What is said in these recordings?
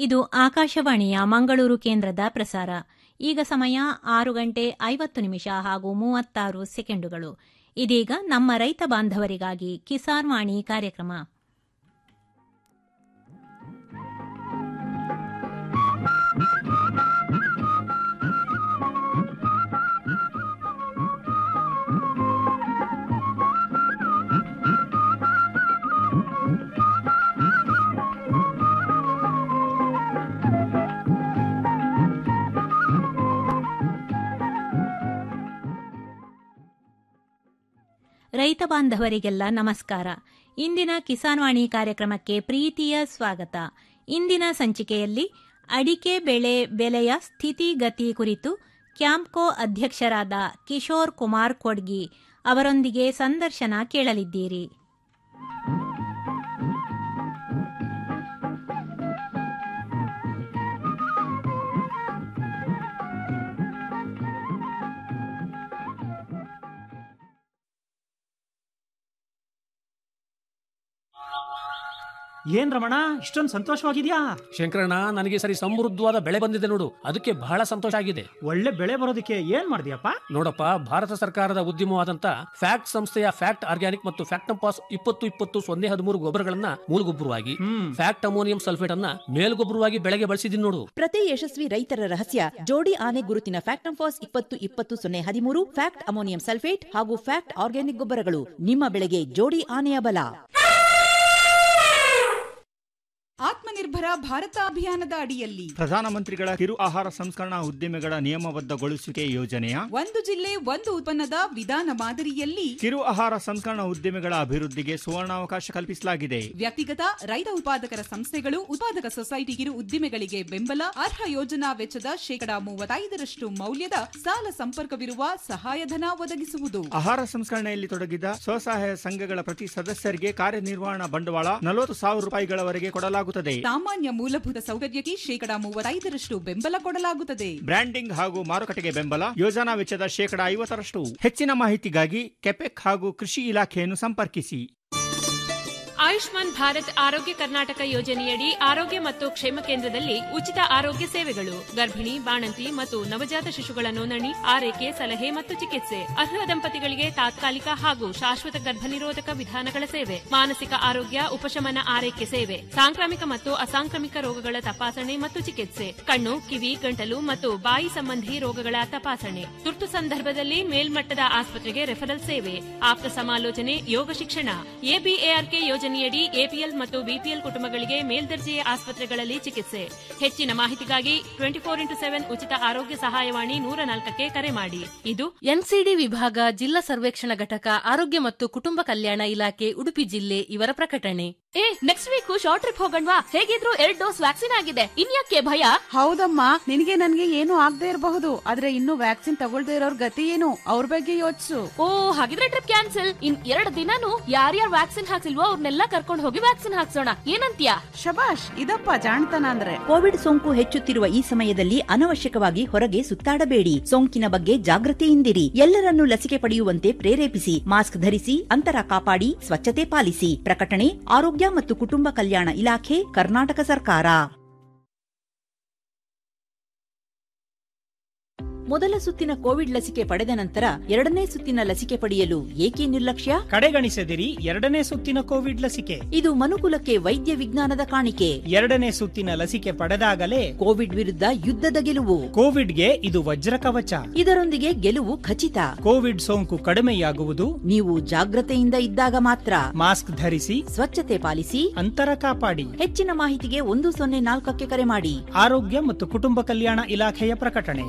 ಇದು ಆಕಾಶವಾಣಿಯ ಮಂಗಳೂರು ಕೇಂದ್ರದ ಪ್ರಸಾರ ಈಗ ಸಮಯ ಆರು ಗಂಟೆ ಐವತ್ತು ನಿಮಿಷ ಹಾಗೂ ಮೂವತ್ತಾರು ಸೆಕೆಂಡುಗಳು ಇದೀಗ ನಮ್ಮ ರೈತ ಬಾಂಧವರಿಗಾಗಿ ಕಿಸಾನ್ ವಾಣಿ ಕಾರ್ಯಕ್ರಮ ರೈತ ಬಾಂಧವರಿಗೆಲ್ಲ ನಮಸ್ಕಾರ ಇಂದಿನ ಕಿಸಾನ್ ವಾಣಿ ಕಾರ್ಯಕ್ರಮಕ್ಕೆ ಪ್ರೀತಿಯ ಸ್ವಾಗತ ಇಂದಿನ ಸಂಚಿಕೆಯಲ್ಲಿ ಅಡಿಕೆ ಬೆಳೆ ಬೆಲೆಯ ಸ್ಥಿತಿಗತಿ ಕುರಿತು ಕ್ಯಾಂಪ್ಕೋ ಅಧ್ಯಕ್ಷರಾದ ಕಿಶೋರ್ ಕುಮಾರ್ ಕೊಡ್ಗಿ ಅವರೊಂದಿಗೆ ಸಂದರ್ಶನ ಕೇಳಲಿದ್ದೀರಿ ಏನ್ ರಮಣ ಇಷ್ಟೊಂದು ಸಂತೋಷವಾಗಿದ್ಯಾ ಶಂಕರಣ್ಣ ನನಗೆ ಸರಿ ಸಮೃದ್ಧವಾದ ಬೆಳೆ ಬಂದಿದೆ ನೋಡು ಅದಕ್ಕೆ ಬಹಳ ಸಂತೋಷ ಆಗಿದೆ ಒಳ್ಳೆ ಬೆಳೆ ಬರೋದಕ್ಕೆ ಏನ್ ಮಾಡಿದ್ಯಪ್ಪ ನೋಡಪ್ಪ ಭಾರತ ಸರ್ಕಾರದ ಉದ್ಯಮವಾದಂತ ಫ್ಯಾಕ್ಟ್ ಸಂಸ್ಥೆಯ ಫ್ಯಾಕ್ಟ್ ಆರ್ಗ್ಯಾನಿಕ್ ಮತ್ತು ಫ್ಯಾಕ್ಟಂಪಾಸ್ ಇಪ್ಪತ್ತು ಇಪ್ಪತ್ತು ಸೊನ್ನೆ ಹದಿಮೂರು ಗೊಬ್ಬರಗಳನ್ನ ಮೂಲಗೊಬ್ಬರವಾಗಿ ಹ್ಮ್ ಫ್ಯಾಕ್ಟ್ ಅಮೋನಿಯಂ ಸಲ್ಫೇಟ್ ಅನ್ನ ಮೇಲ್ಗೊಬ್ಬರವಾಗಿ ಬೆಳೆಗೆ ಬಳಸಿದೀನಿ ನೋಡು ಪ್ರತಿ ಯಶಸ್ವಿ ರೈತರ ರಹಸ್ಯ ಜೋಡಿ ಆನೆ ಗುರುತಿನ ಫ್ಯಾಕ್ಟಂಫಾಸ್ ಇಪ್ಪತ್ತು ಇಪ್ಪತ್ತು ಸೊನ್ನೆ ಹದಿಮೂರು ಫ್ಯಾಕ್ಟ್ ಅಮೋನಿಯಂ ಸಲ್ಫೇಟ್ ಹಾಗೂ ಫ್ಯಾಕ್ಟ್ ಆರ್ಗ್ಯಾನಿಕ್ ಗೊಬ್ಬರಗಳು ನಿಮ್ಮ ಬೆಳೆಗೆ ಜೋಡಿ ಆನೆಯ ಬಲ ಆತ್ಮನಿರ್ಭರ ಭಾರತ ಅಭಿಯಾನದ ಅಡಿಯಲ್ಲಿ ಪ್ರಧಾನಮಂತ್ರಿಗಳ ಕಿರು ಆಹಾರ ಸಂಸ್ಕರಣಾ ಉದ್ದಿಮೆಗಳ ನಿಯಮಬದ್ಧಗೊಳಿಸುವಿಕೆ ಯೋಜನೆಯ ಒಂದು ಜಿಲ್ಲೆ ಒಂದು ಉತ್ಪನ್ನದ ವಿಧಾನ ಮಾದರಿಯಲ್ಲಿ ಕಿರು ಆಹಾರ ಸಂಸ್ಕರಣಾ ಉದ್ದಿಮೆಗಳ ಅಭಿವೃದ್ಧಿಗೆ ಸುವರ್ಣಾವಕಾಶ ಕಲ್ಪಿಸಲಾಗಿದೆ ವ್ಯಕ್ತಿಗತ ರೈತ ಉತ್ಪಾದಕರ ಸಂಸ್ಥೆಗಳು ಉತ್ಪಾದಕ ಸೊಸೈಟಿ ಕಿರು ಉದ್ದಿಮೆಗಳಿಗೆ ಬೆಂಬಲ ಅರ್ಹ ಯೋಜನಾ ವೆಚ್ಚದ ಶೇಕಡಾ ಮೂವತ್ತೈದರಷ್ಟು ಮೌಲ್ಯದ ಸಾಲ ಸಂಪರ್ಕವಿರುವ ಸಹಾಯಧನ ಒದಗಿಸುವುದು ಆಹಾರ ಸಂಸ್ಕರಣೆಯಲ್ಲಿ ತೊಡಗಿದ ಸ್ವಸಹಾಯ ಸಂಘಗಳ ಪ್ರತಿ ಸದಸ್ಯರಿಗೆ ಕಾರ್ಯನಿರ್ವಹಣಾ ಬಂಡವಾಳ ನಲವತ್ತು ಸಾವಿರ ರೂಪಾಯಿಗಳವರೆಗೆ ಕೊಡಲಾಗುತ್ತದೆ ಸಾಮಾನ್ಯ ಮೂಲಭೂತ ಸೌಕರ್ಯಕ್ಕೆ ಶೇಕಡಾ ಮೂವತ್ತೈದರಷ್ಟು ಬೆಂಬಲ ಕೊಡಲಾಗುತ್ತದೆ ಬ್ರ್ಯಾಂಡಿಂಗ್ ಹಾಗೂ ಮಾರುಕಟ್ಟೆಗೆ ಬೆಂಬಲ ಯೋಜನಾ ವೆಚ್ಚದ ಶೇಕಡಾ ಐವತ್ತರಷ್ಟು ಹೆಚ್ಚಿನ ಮಾಹಿತಿಗಾಗಿ ಕೆಪೆಕ್ ಹಾಗೂ ಕೃಷಿ ಇಲಾಖೆಯನ್ನು ಸಂಪರ್ಕಿಸಿ ಆಯುಷ್ಮಾನ್ ಭಾರತ್ ಆರೋಗ್ಯ ಕರ್ನಾಟಕ ಯೋಜನೆಯಡಿ ಆರೋಗ್ಯ ಮತ್ತು ಕ್ಷೇಮ ಕೇಂದ್ರದಲ್ಲಿ ಉಚಿತ ಆರೋಗ್ಯ ಸೇವೆಗಳು ಗರ್ಭಿಣಿ ಬಾಣಂತಿ ಮತ್ತು ನವಜಾತ ಶಿಶುಗಳ ನೋಂದಣಿ ಆರೈಕೆ ಸಲಹೆ ಮತ್ತು ಚಿಕಿತ್ಸೆ ಅರ್ಹ ದಂಪತಿಗಳಿಗೆ ತಾತ್ಕಾಲಿಕ ಹಾಗೂ ಶಾಶ್ವತ ಗರ್ಭನಿರೋಧಕ ವಿಧಾನಗಳ ಸೇವೆ ಮಾನಸಿಕ ಆರೋಗ್ಯ ಉಪಶಮನ ಆರೈಕೆ ಸೇವೆ ಸಾಂಕ್ರಾಮಿಕ ಮತ್ತು ಅಸಾಂಕ್ರಾಮಿಕ ರೋಗಗಳ ತಪಾಸಣೆ ಮತ್ತು ಚಿಕಿತ್ಸೆ ಕಣ್ಣು ಕಿವಿ ಗಂಟಲು ಮತ್ತು ಬಾಯಿ ಸಂಬಂಧಿ ರೋಗಗಳ ತಪಾಸಣೆ ತುರ್ತು ಸಂದರ್ಭದಲ್ಲಿ ಮೇಲ್ಮಟ್ಟದ ಆಸ್ಪತ್ರೆಗೆ ರೆಫರಲ್ ಸೇವೆ ಆಪ್ತ ಸಮಾಲೋಚನೆ ಯೋಗ ಶಿಕ್ಷಣ ಎಬಿಎಆರ್ಕೆ ಯೋಜನೆಯಡಿ ಎಪಿಎಲ್ ಮತ್ತು ಬಿಪಿಎಲ್ ಕುಟುಂಬಗಳಿಗೆ ಮೇಲ್ದರ್ಜೆಯ ಆಸ್ಪತ್ರೆಗಳಲ್ಲಿ ಚಿಕಿತ್ಸೆ ಹೆಚ್ಚಿನ ಮಾಹಿತಿಗಾಗಿ ಟ್ವೆಂಟಿ ಫೋರ್ ಇಂಟು ಸೆವೆನ್ ಉಚಿತ ಆರೋಗ್ಯ ಸಹಾಯವಾಣಿ ನೂರ ನಾಲ್ಕಕ್ಕೆ ಕರೆ ಮಾಡಿ ಇದು ಎನ್ಸಿಡಿ ವಿಭಾಗ ಜಿಲ್ಲಾ ಸರ್ವೇಕ್ಷಣಾ ಘಟಕ ಆರೋಗ್ಯ ಮತ್ತು ಕುಟುಂಬ ಕಲ್ಯಾಣ ಇಲಾಖೆ ಉಡುಪಿ ಜಿಲ್ಲೆ ಇವರ ಪ್ರಕಟಣೆ ಏ ನೆಕ್ಸ್ಟ್ ವೀಕ್ ಶಾರ್ಟ್ ಟ್ರಿಪ್ ಹೋಗಣ್ವಾ ಹೇಗಿದ್ರು ಎರಡ್ ಡೋಸ್ ವ್ಯಾಕ್ಸಿನ್ ಆಗಿದೆ ಇನ್ಯಾಕೆ ಭಯ ಹೌದಮ್ಮ ನಿನಗೆ ನನ್ಗೆ ಏನು ಆಗದೆ ಇರಬಹುದು ಆದ್ರೆ ಇನ್ನು ವ್ಯಾಕ್ಸಿನ್ ತಗೊಳ್ದೇ ಇರೋರ್ ಗತಿ ಏನು ಅವ್ರ ಬಗ್ಗೆ ಯೋಚಿಸು ಓ ಹಾಗಿದ್ರೆ ಟ್ರಿಪ್ ಕ್ಯಾನ್ಸಲ್ ಇನ್ ಎರಡು ದಿನಾನು ಯಾರ್ಯಾರು ವ್ಯಾಕ್ಸಿನ್ ಹಾಕ್ಸಿಲ್ವೋ ಅವ್ರನ್ನೆಲ್ಲ ಕರ್ಕೊಂಡು ಹೋಗಿ ವ್ಯಾಕ್ಸಿನ್ ಹಾಕ್ಸೋಣ ಏನಂತ್ಯಾ ಶಬಾಷ್ ಇದಪ್ಪ ಜಾಣತನ ಅಂದ್ರೆ ಕೋವಿಡ್ ಸೋಂಕು ಹೆಚ್ಚುತ್ತಿರುವ ಈ ಸಮಯದಲ್ಲಿ ಅನವಶ್ಯಕವಾಗಿ ಹೊರಗೆ ಸುತ್ತಾಡಬೇಡಿ ಸೋಂಕಿನ ಬಗ್ಗೆ ಜಾಗೃತಿಯಿಂದಿರಿ ಎಲ್ಲರನ್ನೂ ಲಸಿಕೆ ಪಡೆಯುವಂತೆ ಪ್ರೇರೇಪಿಸಿ ಮಾಸ್ಕ್ ಧರಿಸಿ ಅಂತರ ಕಾಪಾಡಿ ಸ್ವಚ್ಛತೆ ಪಾಲಿಸಿ ಪ್ರಕಟಣೆ ಆರೋಗ್ಯ ಮತ್ತು ಕುಟುಂಬ ಕಲ್ಯಾಣ ಇಲಾಖೆ ಕರ್ನಾಟಕ ಸರ್ಕಾರ ಮೊದಲ ಸುತ್ತಿನ ಕೋವಿಡ್ ಲಸಿಕೆ ಪಡೆದ ನಂತರ ಎರಡನೇ ಸುತ್ತಿನ ಲಸಿಕೆ ಪಡೆಯಲು ಏಕೆ ನಿರ್ಲಕ್ಷ್ಯ ಕಡೆಗಣಿಸದಿರಿ ಎರಡನೇ ಸುತ್ತಿನ ಕೋವಿಡ್ ಲಸಿಕೆ ಇದು ಮನುಕುಲಕ್ಕೆ ವೈದ್ಯ ವಿಜ್ಞಾನದ ಕಾಣಿಕೆ ಎರಡನೇ ಸುತ್ತಿನ ಲಸಿಕೆ ಪಡೆದಾಗಲೇ ಕೋವಿಡ್ ವಿರುದ್ಧ ಯುದ್ಧದ ಗೆಲುವು ಕೋವಿಡ್ಗೆ ಇದು ವಜ್ರ ಕವಚ ಇದರೊಂದಿಗೆ ಗೆಲುವು ಖಚಿತ ಕೋವಿಡ್ ಸೋಂಕು ಕಡಿಮೆಯಾಗುವುದು ನೀವು ಜಾಗ್ರತೆಯಿಂದ ಇದ್ದಾಗ ಮಾತ್ರ ಮಾಸ್ಕ್ ಧರಿಸಿ ಸ್ವಚ್ಛತೆ ಪಾಲಿಸಿ ಅಂತರ ಕಾಪಾಡಿ ಹೆಚ್ಚಿನ ಮಾಹಿತಿಗೆ ಒಂದು ಸೊನ್ನೆ ನಾಲ್ಕಕ್ಕೆ ಕರೆ ಮಾಡಿ ಆರೋಗ್ಯ ಮತ್ತು ಕುಟುಂಬ ಕಲ್ಯಾಣ ಇಲಾಖೆಯ ಪ್ರಕಟಣೆ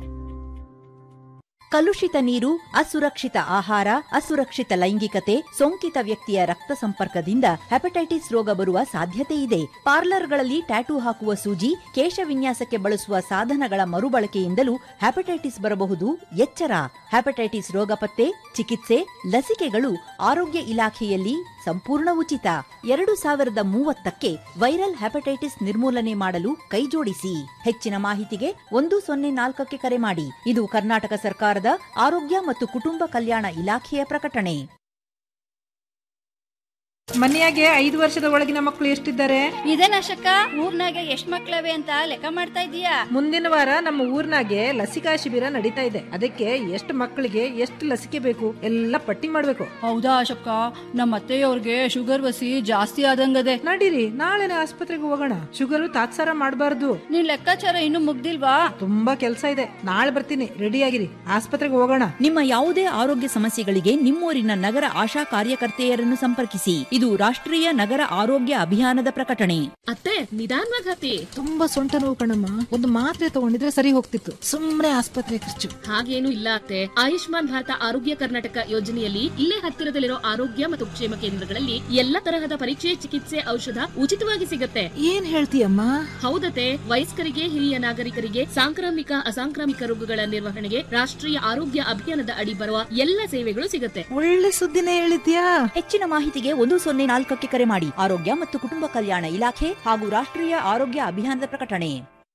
ಕಲುಷಿತ ನೀರು ಅಸುರಕ್ಷಿತ ಆಹಾರ ಅಸುರಕ್ಷಿತ ಲೈಂಗಿಕತೆ ಸೋಂಕಿತ ವ್ಯಕ್ತಿಯ ರಕ್ತ ಸಂಪರ್ಕದಿಂದ ಹೆಪಟೈಟಿಸ್ ರೋಗ ಬರುವ ಸಾಧ್ಯತೆ ಇದೆ ಪಾರ್ಲರ್ಗಳಲ್ಲಿ ಟ್ಯಾಟೂ ಹಾಕುವ ಸೂಜಿ ಕೇಶ ವಿನ್ಯಾಸಕ್ಕೆ ಬಳಸುವ ಸಾಧನಗಳ ಮರುಬಳಕೆಯಿಂದಲೂ ಹೆಪಟೈಟಿಸ್ ಬರಬಹುದು ಎಚ್ಚರ ಹೆಪಟೈಟಿಸ್ ರೋಗ ಪತ್ತೆ ಚಿಕಿತ್ಸೆ ಲಸಿಕೆಗಳು ಆರೋಗ್ಯ ಇಲಾಖೆಯಲ್ಲಿ ಸಂಪೂರ್ಣ ಉಚಿತ ಎರಡು ಸಾವಿರದ ಮೂವತ್ತಕ್ಕೆ ವೈರಲ್ ಹೆಪಟೈಟಿಸ್ ನಿರ್ಮೂಲನೆ ಮಾಡಲು ಕೈಜೋಡಿಸಿ ಹೆಚ್ಚಿನ ಮಾಹಿತಿಗೆ ಒಂದು ಸೊನ್ನೆ ನಾಲ್ಕಕ್ಕೆ ಕರೆ ಮಾಡಿ ಇದು ಕರ್ನಾಟಕ ಸರ್ಕಾರದ ಆರೋಗ್ಯ ಮತ್ತು ಕುಟುಂಬ ಕಲ್ಯಾಣ ಇಲಾಖೆಯ ಪ್ರಕಟಣೆ ಮನೆಯಾಗೆ ಐದು ವರ್ಷದ ಒಳಗಿನ ಮಕ್ಕಳು ಎಷ್ಟಿದ್ದಾರೆ ಇದೇನಶಕ ಊರ್ನಾಗೆ ಎಷ್ಟ್ ಮಕ್ಳವೆ ಅಂತ ಲೆಕ್ಕ ಮಾಡ್ತಾ ಇದೀಯಾ ಮುಂದಿನ ವಾರ ನಮ್ಮ ಊರ್ನಾಗೆ ಲಸಿಕಾ ಶಿಬಿರ ನಡೀತಾ ಇದೆ ಅದಕ್ಕೆ ಎಷ್ಟು ಮಕ್ಕಳಿಗೆ ಎಷ್ಟು ಲಸಿಕೆ ಬೇಕು ಎಲ್ಲ ಪಟ್ಟಿ ಮಾಡ್ಬೇಕು ಹೌದಾ ಅಶಕ್ಕ ನಮ್ಮ ಅತ್ತೆಯವ್ರಿಗೆ ಶುಗರ್ ವಸಿ ಜಾಸ್ತಿ ಆದಂಗದೆ ನಡೀರಿ ನಾಳೆನೆ ಆಸ್ಪತ್ರೆಗೆ ಹೋಗೋಣ ಶುಗರ್ ತಾತ್ಸಾರ ಮಾಡಬಾರ್ದು ನಿನ್ ಲೆಕ್ಕಾಚಾರ ಇನ್ನು ಮುಗ್ದಿಲ್ವಾ ತುಂಬಾ ಕೆಲಸ ಇದೆ ನಾಳೆ ಬರ್ತೀನಿ ರೆಡಿ ಆಗಿರಿ ಆಸ್ಪತ್ರೆಗೆ ಹೋಗೋಣ ನಿಮ್ಮ ಯಾವುದೇ ಆರೋಗ್ಯ ಸಮಸ್ಯೆಗಳಿಗೆ ನಿಮ್ಮೂರಿನ ನಗರ ಆಶಾ ಕಾರ್ಯಕರ್ತೆಯರನ್ನು ಸಂಪರ್ಕಿಸಿ ಇದು ರಾಷ್ಟ್ರೀಯ ನಗರ ಆರೋಗ್ಯ ಅಭಿಯಾನದ ಪ್ರಕಟಣೆ ಅತ್ತೆ ನಿಧಾನವಾಗಿ ಹತ್ತಿ ತುಂಬಾ ಸೊಂಟ ನೋವು ಕಣಮ್ಮ ಒಂದು ಮಾತ್ರೆ ತಗೊಂಡಿದ್ರೆ ಸರಿ ಹೋಗ್ತಿತ್ತು ಸುಮ್ನೆ ಆಸ್ಪತ್ರೆ ಖರ್ಚು ಹಾಗೇನು ಇಲ್ಲ ಅತ್ತೆ ಆಯುಷ್ಮಾನ್ ಭಾರತ ಆರೋಗ್ಯ ಕರ್ನಾಟಕ ಯೋಜನೆಯಲ್ಲಿ ಇಲ್ಲೇ ಹತ್ತಿರದಲ್ಲಿರೋ ಆರೋಗ್ಯ ಮತ್ತು ಕ್ಷೇಮ ಕೇಂದ್ರಗಳಲ್ಲಿ ಎಲ್ಲ ತರಹದ ಪರೀಕ್ಷೆ ಚಿಕಿತ್ಸೆ ಔಷಧ ಉಚಿತವಾಗಿ ಸಿಗುತ್ತೆ ಏನ್ ಹೇಳ್ತೀಯಮ್ಮ ಹೌದತೆ ವಯಸ್ಕರಿಗೆ ಹಿರಿಯ ನಾಗರಿಕರಿಗೆ ಸಾಂಕ್ರಾಮಿಕ ಅಸಾಂಕ್ರಾಮಿಕ ರೋಗಗಳ ನಿರ್ವಹಣೆಗೆ ರಾಷ್ಟ್ರೀಯ ಆರೋಗ್ಯ ಅಭಿಯಾನದ ಅಡಿ ಬರುವ ಎಲ್ಲ ಸೇವೆಗಳು ಸಿಗುತ್ತೆ ಒಳ್ಳೆ ಸುದ್ದಿನೇ ಹೇಳಿದ್ಯಾ ಹೆಚ್ಚಿನ ಮಾಹಿತಿಗೆ ಒಂದು ಸೊನ್ನೆ ನಾಲ್ಕಕ್ಕೆ ಕರೆ ಮಾಡಿ ಆರೋಗ್ಯ ಮತ್ತು ಕುಟುಂಬ ಕಲ್ಯಾಣ ಇಲಾಖೆ ಹಾಗೂ ರಾಷ್ಟ್ರೀಯ ಆರೋಗ್ಯ ಅಭಿಯಾನದ ಪ್ರಕಟಣೆ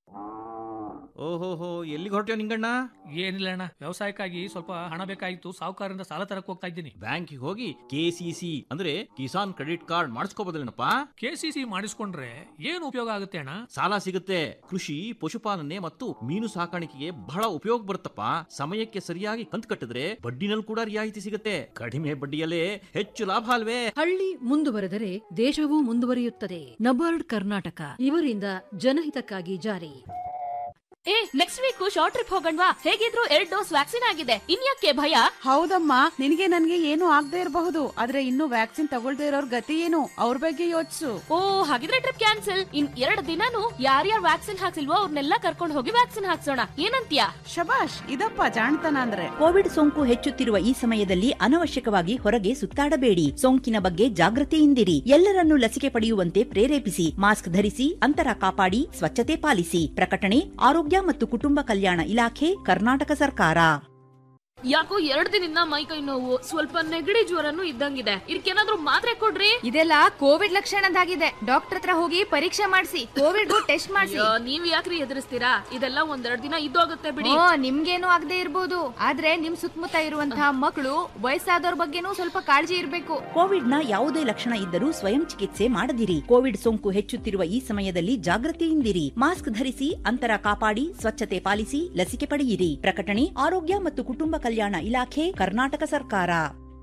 ಓಹೋಹೋ ಎಲ್ಲಿಗೆ ಹೊರಟ್ಯೋ ನಿಂಗಣ್ಣ ಏನಿಲ್ಲ ಅಣ್ಣ ವ್ಯವಸಾಯಕ್ಕಾಗಿ ಸ್ವಲ್ಪ ಹಣ ಬೇಕಾಗಿತ್ತು ಸಾಹುಕಾರರಿಂದ ಸಾಲ ತರಕ್ ಹೋಗ್ತಾ ಇದ್ದೀನಿ ಬ್ಯಾಂಕಿಗೆ ಹೋಗಿ ಕೆಸಿಸಿ ಅಂದ್ರೆ ಕಿಸಾನ್ ಕ್ರೆಡಿಟ್ ಕಾರ್ಡ್ ಮಾಡಿಸ್ಕೋಬೋದಲ್ಲೇನಪ್ಪ ಕೆಸಿಸಿ ಮಾಡಿಸ್ಕೊಂಡ್ರೆ ಏನು ಉಪಯೋಗ ಆಗುತ್ತೆ ಅಣ್ಣ ಸಾಲ ಸಿಗುತ್ತೆ ಕೃಷಿ ಪಶುಪಾಲನೆ ಮತ್ತು ಮೀನು ಸಾಕಾಣಿಕೆಗೆ ಬಹಳ ಉಪಯೋಗ ಬರುತ್ತಪ್ಪ ಸಮಯಕ್ಕೆ ಸರಿಯಾಗಿ ಕಂತು ಕಟ್ಟಿದ್ರೆ ಬಡ್ಡಿನಲ್ಲಿ ಕೂಡ ರಿಯಾಯಿತಿ ಸಿಗುತ್ತೆ ಕಡಿಮೆ ಬಡ್ಡಿಯಲ್ಲೇ ಹೆಚ್ಚು ಲಾಭ ಅಲ್ವೇ ಹಳ್ಳಿ ಮುಂದುವರೆದರೆ ದೇಶವೂ ಮುಂದುವರಿಯುತ್ತದೆ ನಬಾರ್ಡ್ ಕರ್ನಾಟಕ ಇವರಿಂದ ಜನಹಿತಕ್ಕಾಗಿ ಜಾರಿ ಏ ನೆಕ್ಸ್ಟ್ ವೀಕ್ ಶಾರ್ಟ್ ಟ್ರಿಪ್ ಹೋಗಣ್ವಾ ಹೇಗಿದ್ರು ಎರಡ್ ಡೋಸ್ ವ್ಯಾಕ್ಸಿನ್ ಆಗಿದೆ ಇನ್ಯಾಕೆ ಭಯ ಹೌದಮ್ಮ ನಿನಗೆ ನನ್ಗೆ ಏನು ಆಗದೆ ಇರಬಹುದು ಆದ್ರೆ ಇನ್ನು ವ್ಯಾಕ್ಸಿನ್ ತಗೊಳ್ದೇ ಇರೋರ್ ಗತಿ ಏನು ಅವ್ರ ಬಗ್ಗೆ ಯೋಚಿಸು ಓ ಹಾಗಿದ್ರೆ ಟ್ರಿಪ್ ಕ್ಯಾನ್ಸಲ್ ಇನ್ ಎರಡು ದಿನಾನು ಯಾರ್ಯಾರು ವ್ಯಾಕ್ಸಿನ್ ಹಾಕ್ಸಿಲ್ವೋ ಅವ್ರನ್ನೆಲ್ಲ ಕರ್ಕೊಂಡು ಹೋಗಿ ವ್ಯಾಕ್ಸಿನ್ ಹಾಕ್ಸೋಣ ಏನಂತ್ಯಾ ಶಬಾಷ್ ಇದಪ್ಪ ಜಾಣತನ ಅಂದ್ರೆ ಕೋವಿಡ್ ಸೋಂಕು ಹೆಚ್ಚುತ್ತಿರುವ ಈ ಸಮಯದಲ್ಲಿ ಅನವಶ್ಯಕವಾಗಿ ಹೊರಗೆ ಸುತ್ತಾಡಬೇಡಿ ಸೋಂಕಿನ ಬಗ್ಗೆ ಜಾಗೃತಿಯಿಂದಿರಿ ಎಲ್ಲರನ್ನೂ ಲಸಿಕೆ ಪಡೆಯುವಂತೆ ಪ್ರೇರೇಪಿಸಿ ಮಾಸ್ಕ್ ಧರಿಸಿ ಅಂತರ ಕಾಪಾಡಿ ಸ್ವಚ್ಛತೆ ಪಾಲಿಸಿ ಪ್ರಕಟಣೆ ಆರೋಗ್ಯ ಮತ್ತು ಕುಟುಂಬ ಕಲ್ಯಾಣ ಇಲಾಖೆ ಕರ್ನಾಟಕ ಸರ್ಕಾರ ಯಾಕೋ ಎರಡ್ ದಿನದಿಂದ ಮೈಕೈ ನೋವು ಸ್ವಲ್ಪ ನೆಗಡಿ ಜ್ವರನು ಇದ್ದಂಗಿದೆ ಇದಕ್ಕೇನಾದ್ರೂ ಮಾತ್ರೆ ಕೊಡ್ರಿ ಇದೆಲ್ಲ ಕೋವಿಡ್ ಲಕ್ಷಣದಾಗಿದೆ ಡಾಕ್ಟರ್ ಹತ್ರ ಹೋಗಿ ಪರೀಕ್ಷೆ ಮಾಡಿಸಿ ಕೋವಿಡ್ ಟೆಸ್ಟ್ ಮಾಡಿಸಿ ಅಯ್ಯೋ, ನೀವ್ ಯಾಕ್ರಿ ಎದುರಿಸ್ತೀರಾ ಇದೆಲ್ಲ ಒಂದೆರಡ್ ದಿನ ಇದ್ದೋಗುತ್ತೆ ಬಿಡಿ ಓ ನಿಮ್ಗೇನು ಆಗದೆ ಇರ್ಬೋದು ಆದ್ರೆ ನಿಮ್ ಸುತ್ತಮುತ್ತ ಇರುವಂತಹ ಮಕ್ಕಳು ವಯಸ್ಸಾದವ್ರ ಬಗ್ಗೆನೂ ಸ್ವಲ್ಪ ಕಾಳಜಿ ಇರ್ಬೇಕು ಕೋವಿಡ್ನ ಯಾವುದೇ ಲಕ್ಷಣ ಇದ್ದರೂ ಸ್ವಯಂ ಚಿಕಿತ್ಸೆ ಮಾಡದಿರಿ ಕೋವಿಡ್ ಸೋಂಕು ಹೆಚ್ಚುತ್ತಿರುವ ಈ ಸಮಯದಲ್ಲಿ ಜಾಗೃತಿಯಿಂದಿರಿ ಮಾಸ್ಕ್ ಧರಿಸಿ ಅಂತರ ಕಾಪಾಡಿ ಸ್ವಚ್ಛತೆ ಪಾಲಿಸಿ ಲಸಿಕೆ ಪಡೆಯಿರಿ ಪ್ರಕಟಣೆ ಆರೋಗ್ಯ ಮತ್ತು ಕುಟುಂಬ ಕಲ್ಯಾಣ ಇಲಾಖೆ ಕರ್ನಾಟಕ ಸರ್ಕಾರ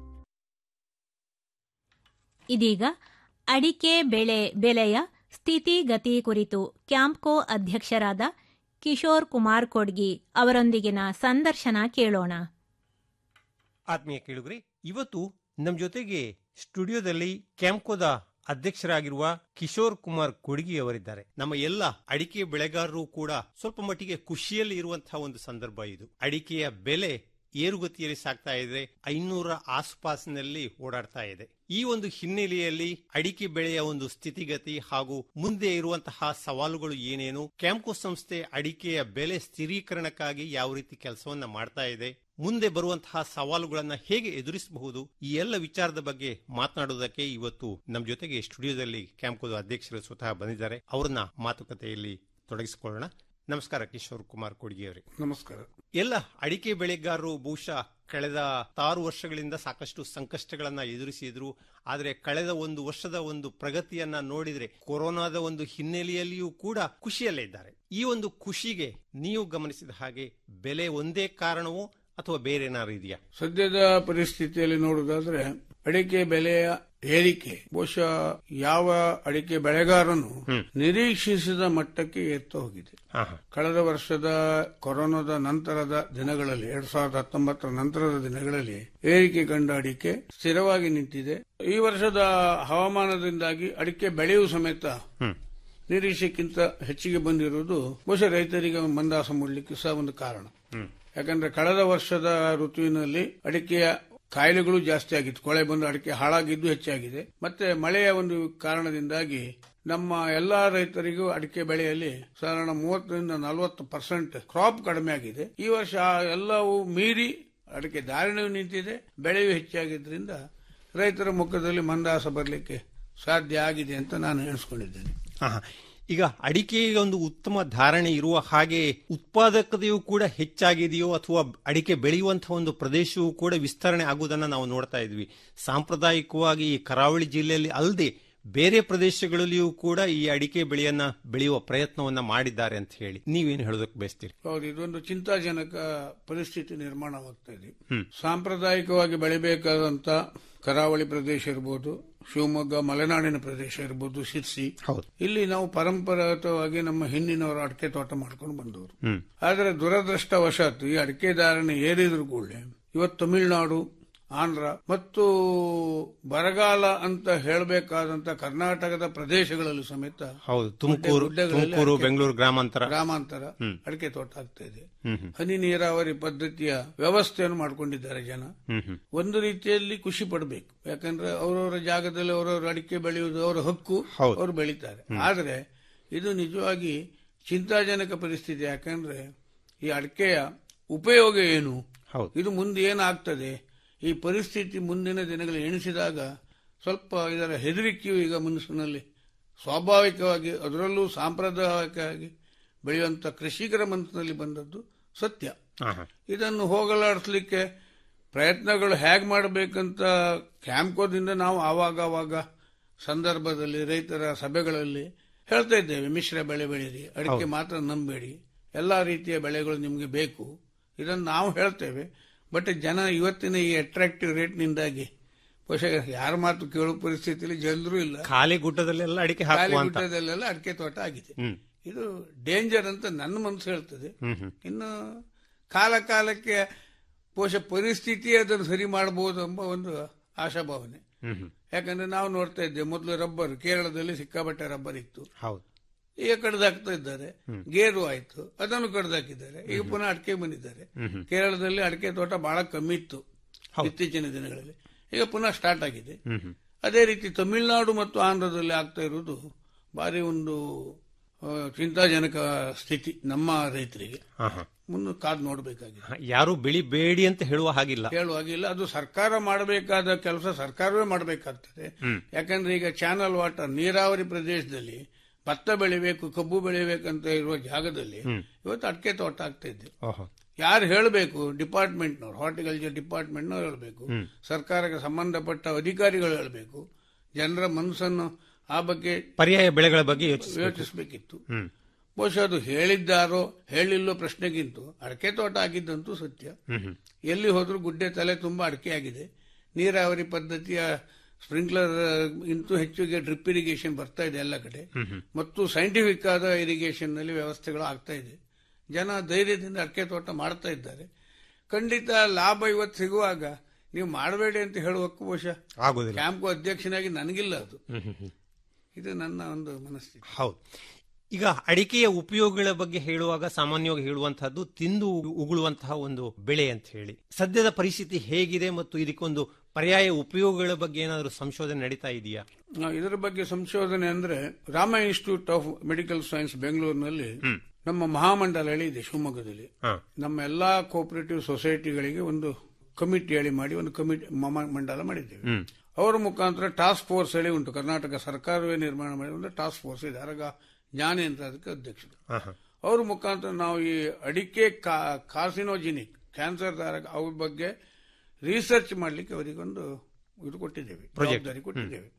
ಇದೀಗ ಅಡಿಕೆ ಬೆಳೆ ಬೆಲೆಯ ಸ್ಥಿತಿಗತಿ ಕುರಿತು ಕ್ಯಾಂಪ್ಕೋ ಅಧ್ಯಕ್ಷರಾದ ಕಿಶೋರ್ ಕುಮಾರ್ ಕೊಡ್ಗಿ ಅವರೊಂದಿಗಿನ ಸಂದರ್ಶನ ಕೇಳೋಣ ಆತ್ಮೀಯ ಕೇಳುಗರೆ ಇವತ್ತು ನಮ್ಮ ಜೊತೆಗೆ ಸ್ಟುಡಿಯೋದಲ್ಲಿ ಕ್ಯಾಂಪ್ಕೋದ ಅಧ್ಯಕ್ಷರಾಗಿರುವ ಕಿಶೋರ್ ಕುಮಾರ್ ಕೊಡಗಿ ಅವರಿದ್ದಾರೆ ನಮ್ಮ ಎಲ್ಲ ಅಡಿಕೆ ಬೆಳೆಗಾರರು ಕೂಡ ಸ್ವಲ್ಪ ಮಟ್ಟಿಗೆ ಖುಷಿಯಲ್ಲಿ ಇರುವಂತಹ ಒಂದು ಸಂದರ್ಭ ಇದು ಅಡಿಕೆಯ ಬೆಲೆ ಏರುಗತಿಯಲ್ಲಿ ಸಾಗ್ತಾ ಇದೆ ಐನೂರ ಆಸುಪಾಸಿನಲ್ಲಿ ಓಡಾಡ್ತಾ ಇದೆ ಈ ಒಂದು ಹಿನ್ನೆಲೆಯಲ್ಲಿ ಅಡಿಕೆ ಬೆಳೆಯ ಒಂದು ಸ್ಥಿತಿಗತಿ ಹಾಗೂ ಮುಂದೆ ಇರುವಂತಹ ಸವಾಲುಗಳು ಏನೇನು ಕ್ಯಾಂಪ್ಕೋ ಸಂಸ್ಥೆ ಅಡಿಕೆಯ ಬೆಲೆ ಸ್ಥಿರೀಕರಣಕ್ಕಾಗಿ ಯಾವ ರೀತಿ ಕೆಲಸವನ್ನ ಮಾಡ್ತಾ ಇದೆ ಮುಂದೆ ಬರುವಂತಹ ಸವಾಲುಗಳನ್ನ ಹೇಗೆ ಎದುರಿಸಬಹುದು ಈ ಎಲ್ಲ ವಿಚಾರದ ಬಗ್ಗೆ ಮಾತನಾಡುವುದಕ್ಕೆ ಇವತ್ತು ನಮ್ಮ ಜೊತೆಗೆ ಸ್ಟುಡಿಯೋದಲ್ಲಿ ಕ್ಯಾಂಪ್ಕೋದ ಅಧ್ಯಕ್ಷರು ಸ್ವತಃ ಬಂದಿದ್ದಾರೆ ಅವ್ರನ್ನ ಮಾತುಕತೆಯಲ್ಲಿ ತೊಡಗಿಸಿಕೊಳ್ಳೋಣ ನಮಸ್ಕಾರ ಕಿಶೋರ್ ಕುಮಾರ್ ಕೊಡ್ಗಿ ಅವರೇ ನಮಸ್ಕಾರ ಎಲ್ಲ ಅಡಿಕೆ ಬೆಳೆಗಾರರು ಬಹುಶಃ ಕಳೆದ ತಾರು ವರ್ಷಗಳಿಂದ ಸಾಕಷ್ಟು ಸಂಕಷ್ಟಗಳನ್ನ ಎದುರಿಸಿದ್ರು ಆದರೆ ಕಳೆದ ಒಂದು ವರ್ಷದ ಒಂದು ಪ್ರಗತಿಯನ್ನ ನೋಡಿದ್ರೆ ಕೊರೋನಾದ ಒಂದು ಹಿನ್ನೆಲೆಯಲ್ಲಿಯೂ ಕೂಡ ಖುಷಿಯಲ್ಲೇ ಇದ್ದಾರೆ ಈ ಒಂದು ಖುಷಿಗೆ ನೀವು ಗಮನಿಸಿದ ಹಾಗೆ ಬೆಲೆ ಒಂದೇ ಕಾರಣವೋ ಅಥವಾ ಬೇರೆ ಏನಾದ್ರು ಇದೆಯಾ ಸದ್ಯದ ಪರಿಸ್ಥಿತಿಯಲ್ಲಿ ನೋಡುವುದಾದ್ರೆ ಅಡಿಕೆ ಬೆಲೆಯ ಏರಿಕೆ ಬಹುಶಃ ಯಾವ ಅಡಿಕೆ ಬೆಳೆಗಾರನು ನಿರೀಕ್ಷಿಸಿದ ಮಟ್ಟಕ್ಕೆ ಏರ್ತಾ ಹೋಗಿದೆ ಕಳೆದ ವರ್ಷದ ಕೊರೋನಾದ ನಂತರದ ದಿನಗಳಲ್ಲಿ ಎರಡ್ ಸಾವಿರದ ಹತ್ತೊಂಬತ್ತರ ನಂತರದ ದಿನಗಳಲ್ಲಿ ಏರಿಕೆ ಕಂಡ ಅಡಿಕೆ ಸ್ಥಿರವಾಗಿ ನಿಂತಿದೆ ಈ ವರ್ಷದ ಹವಾಮಾನದಿಂದಾಗಿ ಅಡಿಕೆ ಬೆಳೆಯೂ ಸಮೇತ ನಿರೀಕ್ಷೆಗಿಂತ ಹೆಚ್ಚಿಗೆ ಬಂದಿರುವುದು ಬಹುಶಃ ರೈತರಿಗೆ ಒಂದು ಮಂದಾಸ ಮೂಡಲಿಕ್ಕೆ ಸಹ ಒಂದು ಕಾರಣ ಯಾಕಂದ್ರೆ ಕಳೆದ ವರ್ಷದ ಋತುವಿನಲ್ಲಿ ಅಡಿಕೆಯ ಕಾಯಿಲೆಗಳು ಜಾಸ್ತಿ ಆಗಿತ್ತು ಕೊಳೆ ಬಂದು ಅಡಿಕೆ ಹಾಳಾಗಿದ್ದು ಹೆಚ್ಚಾಗಿದೆ ಮತ್ತೆ ಮಳೆಯ ಒಂದು ಕಾರಣದಿಂದಾಗಿ ನಮ್ಮ ಎಲ್ಲಾ ರೈತರಿಗೂ ಅಡಿಕೆ ಬೆಳೆಯಲ್ಲಿ ಸಾಧಾರಣ ಮೂವತ್ತರಿಂದ ನಲವತ್ತು ಪರ್ಸೆಂಟ್ ಕ್ರಾಪ್ ಕಡಿಮೆ ಆಗಿದೆ ಈ ವರ್ಷ ಆ ಎಲ್ಲವೂ ಮೀರಿ ಅಡಿಕೆ ಧಾರಣೆಯೂ ನಿಂತಿದೆ ಬೆಳೆಯೂ ಹೆಚ್ಚಾಗಿದ್ದರಿಂದ ರೈತರ ಮುಖದಲ್ಲಿ ಮಂದಾಸ ಬರಲಿಕ್ಕೆ ಸಾಧ್ಯ ಆಗಿದೆ ಅಂತ ನಾನು ಎಣಿಸ್ಕೊಂಡಿದ್ದೇನೆ ಆಹಾ. ಈಗ ಅಡಿಕೆಗೆ ಒಂದು ಉತ್ತಮ ಧಾರಣೆ ಇರುವ ಹಾಗೆ ಉತ್ಪಾದಕತೆಯೂ ಕೂಡ ಹೆಚ್ಚಾಗಿದೆಯೋ ಅಥವಾ ಅಡಿಕೆ ಬೆಳೆಯುವಂತಹ ಒಂದು ಪ್ರದೇಶವೂ ಕೂಡ ವಿಸ್ತರಣೆ ಆಗುವುದನ್ನು ನಾವು ನೋಡ್ತಾ ಇದ್ವಿ ಸಾಂಪ್ರದಾಯಿಕವಾಗಿ ಈ ಕರಾವಳಿ ಜಿಲ್ಲೆಯಲ್ಲಿ ಅಲ್ಲದೆ ಬೇರೆ ಪ್ರದೇಶಗಳಲ್ಲಿಯೂ ಕೂಡ ಈ ಅಡಿಕೆ ಬೆಳೆಯನ್ನ ಬೆಳೆಯುವ ಪ್ರಯತ್ನವನ್ನ ಮಾಡಿದ್ದಾರೆ ಅಂತ ಹೇಳಿ ನೀವೇನು ಹೇಳೋದಕ್ಕೆ ಬಯಸ್ತೀರಿ ಹೌದು ಇದೊಂದು ಚಿಂತಾಜನಕ ಪರಿಸ್ಥಿತಿ ನಿರ್ಮಾಣವಾಗ್ತಾ ಇದೆ ಹ್ಮ್. ಸಾಂಪ್ರದಾಯಿಕವಾಗಿ ಬೆಳಿಬೇಕಾದಂತ ಕರಾವಳಿ ಪ್ರದೇಶ ಇರ್ಬೋದು ಶಿವಮೊಗ್ಗ ಮಲೆನಾಡಿನ ಪ್ರದೇಶ ಇರ್ಬೋದು ಶಿರ್ಸಿ ಇಲ್ಲಿ ನಾವು ಪರಂಪರಾಗತವಾಗಿ ನಮ್ಮ ಹಿಂದಿನವರು ಅಡಿಕೆ ತೋಟ ಮಾಡ್ಕೊಂಡು ಬಂದವರು ಹ್ಮ್ ಆದರೆ ದುರದೃಷ್ಟವಶಾತ್ ಈ ಅಡಿಕೆ ಧಾರಣೆ ಏರಿದ್ರು ಕೂಡಲೇ ಇವತ್ತು ತಮಿಳುನಾಡು ಆಂಧ್ರ ಮತ್ತು ಬರಗಾಲ ಅಂತ ಹೇಳಬೇಕಾದಂತ ಕರ್ನಾಟಕದ ಪ್ರದೇಶಗಳಲ್ಲಿ ಸಮೇತ ಹೌದು ತುಮಕೂರು ಗುಡ್ಡಗಳಲ್ಲಿ ತುಮಕೂರು ಅಡಿಕೆ- ಬೆಂಗಳೂರು ಗ್ರಾಮಾಂತರ ಗ್ರಾಮಾಂತರ ಹ್ಮ್. ಅಡಿಕೆ ತೋಟ ಆಗ್ತಾ ಇದೆ ಹ್ಮ್ ಹ್ಮ್. ಹನಿ ನೀರಾವರಿ ಪದ್ಧತಿಯ ವ್ಯವಸ್ಥೆಯನ್ನು ಮಾಡ್ಕೊಂಡಿದ್ದಾರೆ ಜನ ಹ್ಮ್ ಹ್ಮ್. ಒಂದು ರೀತಿಯಲ್ಲಿ ಖುಷಿ ಪಡಬೇಕು ಯಾಕಂದ್ರೆ ಅವರವರ ಜಾಗದಲ್ಲಿ ಅವರವರ ಅಡಿಕೆ ಬೆಳೆಯುವುದು ಅವರ ಹಕ್ಕು ಹೌದು. ಅವರು ಬೆಳೀತಾರೆ ಹ್ಮ್. ಆದ್ರೆ ಇದು ನಿಜವಾಗಿ ಚಿಂತಾಜನಕ ಪರಿಸ್ಥಿತಿ ಯಾಕಂದ್ರೆ ಈ ಅಡಿಕೆಯ ಉಪಯೋಗ ಏನು ಇದು ಮುಂದೆ ಏನಾಗ್ತದೆ ಈ ಪರಿಸ್ಥಿತಿ ಮುಂದಿನ ದಿನಗಳು ಎಣಿಸಿದಾಗ ಸ್ವಲ್ಪ ಇದರ ಹೆದರಿಕೆಯು ಈಗ ಮನಸ್ಸಿನಲ್ಲಿ ಸ್ವಾಭಾವಿಕವಾಗಿ ಅದರಲ್ಲೂ ಸಾಂಪ್ರದಾಯಿಕವಾಗಿ ಬೆಳೆಯುವಂತ ಕೃಷಿಕರ ಮನಸ್ಸಿನಲ್ಲಿ ಬಂದದ್ದು ಸತ್ಯ ಹಾ, ಹಾ. ಇದನ್ನು ಹೋಗಲಾಡಿಸ್ಲಿಕ್ಕೆ ಪ್ರಯತ್ನಗಳು ಹೇಗೆ ಮಾಡಬೇಕಂತ ಕ್ಯಾಂಪ್ಕೋದಿಂದ ನಾವು ಆವಾಗ ಆವಾಗ ಸಂದರ್ಭದಲ್ಲಿ ರೈತರ ಸಭೆಗಳಲ್ಲಿ ಹೇಳ್ತಾ ಇದ್ದೇವೆ ಮಿಶ್ರ ಬೆಳೆ ಬೆಳೀರಿ ಅಡಿಕೆ ಹೌದು. ಮಾತ್ರ ನಂಬೇಡಿ ಎಲ್ಲಾ ರೀತಿಯ ಬೆಳೆಗಳು ನಿಮಗೆ ಬೇಕು ಇದನ್ನು ನಾವು ಹೇಳ್ತೇವೆ ಬಟ್ ಜನ ಇವತ್ತಿನ ಈ ಅಟ್ರಾಕ್ಟಿವ್ ರೇಟ್ನಿಂದಾಗಿ ಬಹುಶಃ ಯಾರ ಮಾತು ಕೇಳೋ ಪರಿಸ್ಥಿತಿಯಲ್ಲಿ ಜನರು ಇಲ್ಲ ಖಾಲಿ ಗುಡ್ಡದಲ್ಲೆಲ್ಲ ಅಡಿಕೆ ಖಾಲಿ ಹಾಕುವ ಅಂತ ಗುಡ್ಡದಲ್ಲೆಲ್ಲ ಅಡಿಕೆ ತೋಟ ಆಗಿದೆ ಹ್ಮ್ ಇದು ಡೇಂಜರ್ ಅಂತ ನನ್ನ ಮನಸ್ಸು ಹೇಳ್ತದೆ ಹ್ಮ್ ಹ್ಮ್. ಇನ್ನು ಕಾಲ ಕಾಲಕ್ಕೆ ಬಹುಶಃ ಪರಿಸ್ಥಿತಿ ಅದನ್ನು ಸರಿ ಮಾಡಬಹುದು ಎಂಬ ಒಂದು ಆಶಾಭಾವನೆ ಹ್ಮ್ ಹ್ಮ್. ಯಾಕಂದ್ರೆ ನಾವು ನೋಡ್ತಾ ಇದ್ದೇವೆ ಮೊದಲು ರಬ್ಬರ್ ಕೇರಳದಲ್ಲಿ ಸಿಕ್ಕಾಪಟ್ಟೆ ರಬ್ಬರ್ ಇತ್ತು ಹೌದು ಈಗ ಕಡ್ದಾಕ್ತಾ ಇದ್ದಾರೆ ಹ್ಮ್. ಗೇರು ಆಯ್ತು ಅದನ್ನು ಕಡ್ದಾಕಿದ್ದಾರೆ ಈಗ ಪುನಃ ಅಡಿಕೆ ಬಂದಿದ್ದಾರೆ ಹ್ಮ್ ಹ್ಮ್. ಕೇರಳದಲ್ಲಿ ಅಡಿಕೆ ತೋಟ ಬಹಳ ಕಮ್ಮಿ ಇತ್ತು ಇತ್ತೀಚಿನ ದಿನಗಳಲ್ಲಿ ಈಗ ಪುನಃ ಸ್ಟಾರ್ಟ್ ಆಗಿದೆ ಹ್ಮ್ ಹ್ಮ್. ಅದೇ ರೀತಿ ತಮಿಳುನಾಡು ಮತ್ತು ಆಂಧ್ರದಲ್ಲಿ ಆಗ್ತಾ ಇರುವುದು ಬಾರಿ ಒಂದು ಆ, ಚಿಂತಾಜನಕ ಸ್ಥಿತಿ ನಮ್ಮ ರೈತರಿಗೆ ಹಾ, ಹಾ. ಮುನ್ನು ಕಾದು ನೋಡಬೇಕಾಗಿದೆ ಯಾರು ಬೆಳಿಬೇಡಿ ಅಂತ ಹೇಳುವ ಹಾಗಿಲ್ಲ ಹೇಳುವಾಗಿಲ್ಲ ಅದು ಸರ್ಕಾರ ಮಾಡಬೇಕಾದ ಕೆಲಸ ಸರ್ಕಾರವೇ ಮಾಡಬೇಕಾಗ್ತದೆ ಹ್ಮ್. ಯಾಕಂದ್ರೆ ಈಗ ಚಾನಲ್ ವಾಟರ್ ನೀರಾವರಿ ಪ್ರದೇಶದಲ್ಲಿ ಭತ್ತ ಬೆಳಿಬೇಕು ಕಬ್ಬು ಬೆಳಿಬೇಕಂತ ಇರುವ ಜಾಗದಲ್ಲಿ ಹ್ಮ್. ಇವತ್ತು ಅಡಿಕೆ ತೋಟ ಆಗ್ತಾ ಇದೆ ಓಹೋ ಯಾರು ಹೇಳಬೇಕು ಡಿಪಾರ್ಟ್ಮೆಂಟ್ನವ್ರು ಹಾರ್ಟಿಕಲ್ಚರ್ ಡಿಪಾರ್ಟ್ಮೆಂಟ್ನವ್ರು ಹೇಳಬೇಕು ಹ್ಮ್. ಸರ್ಕಾರಕ್ಕೆ ಸಂಬಂಧಪಟ್ಟ ಅಧಿಕಾರಿಗಳು ಹೇಳಬೇಕು ಜನರ ಮನಸ್ಸನ್ನು ಆ ಬಗ್ಗೆ ಪರ್ಯಾಯ ಬೆಳೆಗಳ ಬಗ್ಗೆ ಯೋಚಿಸಬೇಕು ಯೋಚಿಸಬೇಕಿತ್ತು ಹ್ಮ್ ಬಹುಶಃ ಅದು ಹೇಳಿದ್ದಾರೋ ಹೇಳಿಲ್ಲೋ ಪ್ರಶ್ನೆಗಿಂತೂ ಅಡಕೆ ತೋಟ ಆಗಿದ್ದಂತೂ ಸತ್ಯ ಹ್ಮ್ ಹ್ಮ್. ಎಲ್ಲಿ ಹೋದ್ರೂ ಗುಡ್ಡೆ ತಲೆ ತುಂಬಾ ಅಡಕೆ ಆಗಿದೆ ನೀರಾವರಿ ಪದ್ಧತಿಯ ಸ್ಪ್ರಿಂಕ್ಲರ್ ಇಂತೂ ಹೆಚ್ಚಿಗೆ ಡ್ರಿಪ್ ಇರಿಗೇಷನ್ ಬರ್ತಾ ಇದೆ ಎಲ್ಲ ಕಡೆ ಹ್ಮ್ ಹ್ಮ್. ಮತ್ತು ಸೈಂಟಿಫಿಕ್ ಆದ ಇರಿಗೇಷನ್ ನಲ್ಲಿ ವ್ಯವಸ್ಥೆಗಳು ಆಗ್ತಾ ಇದೆ ಜನ ಧೈರ್ಯದಿಂದ ಅಡಕೆ ತೋಟ ಮಾಡ್ತಾ ಇದ್ದಾರೆ ಖಂಡಿತ ಲಾಭ ಇವತ್ತು ಸಿಗುವಾಗ ನೀವು ಮಾಡಬೇಡಿ ಅಂತ ಹೇಳುವಕ್ಕೂ ಬಹುಶಃ ಆಗುದಿಲ್ಲ ಕ್ಯಾಂಪ್ಗೂ ಅಧ್ಯಕ್ಷನಾಗಿ ನನಗಿಲ್ಲ ಅದು ಹ್ಮ್ ಹ್ಮ್ ಹ್ಮ್. ಇದು ನನ್ನ ಒಂದು ಮನಸ್ಥಿತಿ ಹೌದು ಈಗ ಅಡಿಕೆಯ ಉಪಯೋಗಗಳ ಬಗ್ಗೆ ಹೇಳುವಾಗ ಸಾಮಾನ್ಯವಾಗಿ ಹೇಳುವಂತಹದ್ದು ತಿಂದು ಉಗುಳುವಂತಹ ಒಂದು ಬೆಳೆ ಅಂತ ಹೇಳಿ ಸದ್ಯದ ಪರಿಸ್ಥಿತಿ ಹೇಗಿದೆ ಮತ್ತು ಇದಕ್ಕೊಂದು ಪರ್ಯಾಯ ಉಪಯೋಗಗಳ ಬಗ್ಗೆ ಏನಾದರೂ ಸಂಶೋಧನೆ ನಡೀತಾ ಇದೆಯಾ ಆ, ಇದರ ಬಗ್ಗೆ ಸಂಶೋಧನೆ ಅಂದ್ರೆ Rama institute of medical science ಬೆಂಗಳೂರಿನಲ್ಲಿ ನಮ್ಮ ಮಹಾಮಂಡಲ ಹೇಳಿ ಇದೆ ಶಿವಮೊಗ್ಗದಲ್ಲಿ ಹಾ. ನಮ್ಮ ಎಲ್ಲಾ ಕೋಪರೇಟಿವ್ ಸೊಸೈಟಿಗಳಿಗೆ ಒಂದು ಕಮಿಟಿ ಹೇಳಿ ಮಾಡಿ ಒಂದು ಕಮಿಟಿ ಮಂಡಲ ಮಾಡಿದ್ದೇವೆ ಹ್ಮ್ ಅವರ ಮುಖಾಂತರ ಟಾಸ್ಕ್ ಫೋರ್ಸ್ ಹೇಳಿ ಉಂಟು ಕರ್ನಾಟಕ ಸರ್ಕಾರವೇ ನಿರ್ಮಾಣ ಮಾಡಿದ ಒಂದು ಟಾಸ್ಕ್ ಫೋರ್ಸ್ ಇದೆ ಅರಗ ಜ್ಞಾನೇಂದ್ರ ಅದಕ್ಕೆ ಅಧ್ಯಕ್ಷರು ಹಾ, ಹಾ. ಅವ್ರ ಮುಖಾಂತರ ನಾವು ಈ ಅಡಿಕೆ ಕಾರ್ಸಿನೋಜಿನಿಕ್ ಕ್ಯಾನ್ಸರ್ ಧಾರಕ ಅವ್ರ ಬಗ್ಗೆ ರಿಸರ್ಚ್ ಮಾಡಲಿಕ್ಕೆ ಅವರಿಗೊಂದು ಇದು ಕೊಟ್ಟಿದ್ದೇವೆ Project. ಜವಾಬ್ದಾರಿ ಕೊಟ್ಟಿದ್ದೇವೆ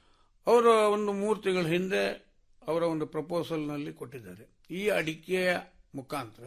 ಅವರ ಒಂದು ಮೂರು ತಿಂಗಳ ಹಿಂದೆ ಅವರ ಒಂದು ಪ್ರಪೋಸಲ್ ನಲ್ಲಿ ಕೊಟ್ಟಿದ್ದಾರೆ ಈ ಅಡಿಕೆಯ ಮುಖಾಂತರ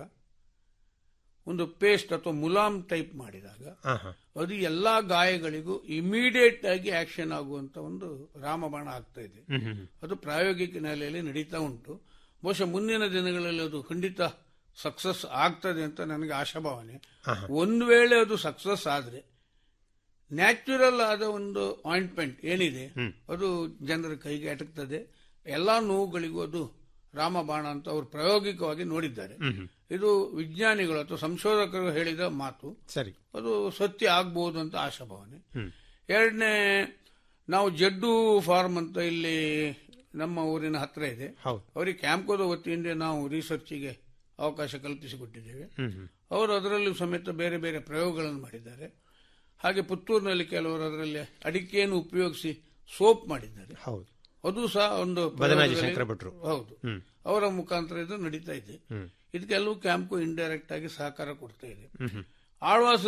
ಒಂದು ಪೇಸ್ಟ್ ಅಥವಾ ಮುಲಾಮ್ ಟೈಪ್ ಮಾಡಿದಾಗ ಹಾ, ಹಾ. ಅದು ಎಲ್ಲಾ ಗಾಯಗಳಿಗೂ ಇಮಿಡಿಯೇಟ್ ಆಗಿ ಆಕ್ಷನ್ ಆಗುವಂತ ಒಂದು ರಾಮಬಾಣ ಆಗ್ತಾ ಇದೆ ಹ್ಮ್ ಹ್ಮ್ ಹ್ಮ್. ಅದು ಪ್ರಾಯೋಗಿಕ ನೆಲೆಯಲ್ಲಿ ನಡೀತಾ ಉಂಟು ಬಹುಶಃ ಮುಂದಿನ ದಿನಗಳಲ್ಲಿ ಅದು ಖಂಡಿತ ಸಕ್ಸಸ್ ಆಗ್ತದೆ ಅಂತ ನನಗೆ ಆಶಾಭಾವನೆ ಹಾ, ಹಾ. ಒಂದು ವೇಳೆ ಅದು ಸಕ್ಸಸ್ ಆದ್ರೆ ನ್ಯಾಚುರಲ್ ಆದ ಒಂದು ಆಯಿಂಟ್ಮೆಂಟ್ ಏನಿದೆ ಹ್ಮ್. ಅದು ಜನರ ಕೈಗೆ ಅಟಕ್ತದೆ ಎಲ್ಲಾ ನೋವುಗಳಿಗೂ ಅದು ರಾಮಬಾಣ ಅಂತ ಅವರು ಪ್ರಾಯೋಗಿಕವಾಗಿ ನೋಡಿದ್ದಾರೆ ಹ್ಮ್ ಹ್ಮ್. ಇದು ವಿಜ್ಞಾನಿಗಳು ಅಥವಾ ಸಂಶೋಧಕರು ಹೇಳಿದ ಮಾತು ಸರಿ ಅದು ಸತ್ಯ ಆಗ್ಬಹುದು ಅಂತ ಆಶಾಭಾವನೆ ಹ್ಮ್ ಎರಡನೇ ನಾವು ಜಡ್ಡು ಫಾರ್ಮ್ ಅಂತ ಇಲ್ಲಿ ನಮ್ಮ ಊರಿನ ಹತ್ರ ಇದೆ ಹೌದು ಅವರಿಗೆ ಕ್ಯಾಂಪ್ಕೋದ ವತಿಯಿಂದ ನಾವು ರಿಸರ್ಚಿಗೆ ಅವಕಾಶ ಕಲ್ಪಿಸಿಕೊಟ್ಟಿದ್ದೇವೆ ಹ್ಮ್ ಹ್ಮ್. ಅವರು ಅದರಲ್ಲೂ ಸಮೇತ ಬೇರೆ ಬೇರೆ ಪ್ರಯೋಗಗಳನ್ನು ಮಾಡಿದ್ದಾರೆ ಹಾಗೆ ಪುತ್ತೂರಿನಲ್ಲಿ ಕೆಲವರು ಅದರಲ್ಲಿ ಅಡಿಕೆಯನ್ನು ಉಪಯೋಗಿಸಿ ಸೋಪ್ ಮಾಡಿದ್ದಾರೆ ಹೌದು ಅದು ಸಹ ಒಂದು ಬದನಾಜಿ ಪ್ರಯೋಗದಲ್ಲಿ- ಶಂಕರ ಭಟ್ರು. ಹೌದು ಹ್ಮ್. ಅವರ ಮುಖಾಂತರ ಇದು ನಡೀತಾ ಇದೆ ಹ್ಮ್. ಇದಕ್ಕೆಲ್ಲವೂ ಕ್ಯಾಂಪ್ಗೂ ಇಂಡೈರೆಕ್ಟ್ ಆಗಿ ಸಹಕಾರ ಕೊಡ್ತಾ ಇದೆ ಹ್ಮ್ ಹ್ಮ್. ಆಳ್ವಾಸ್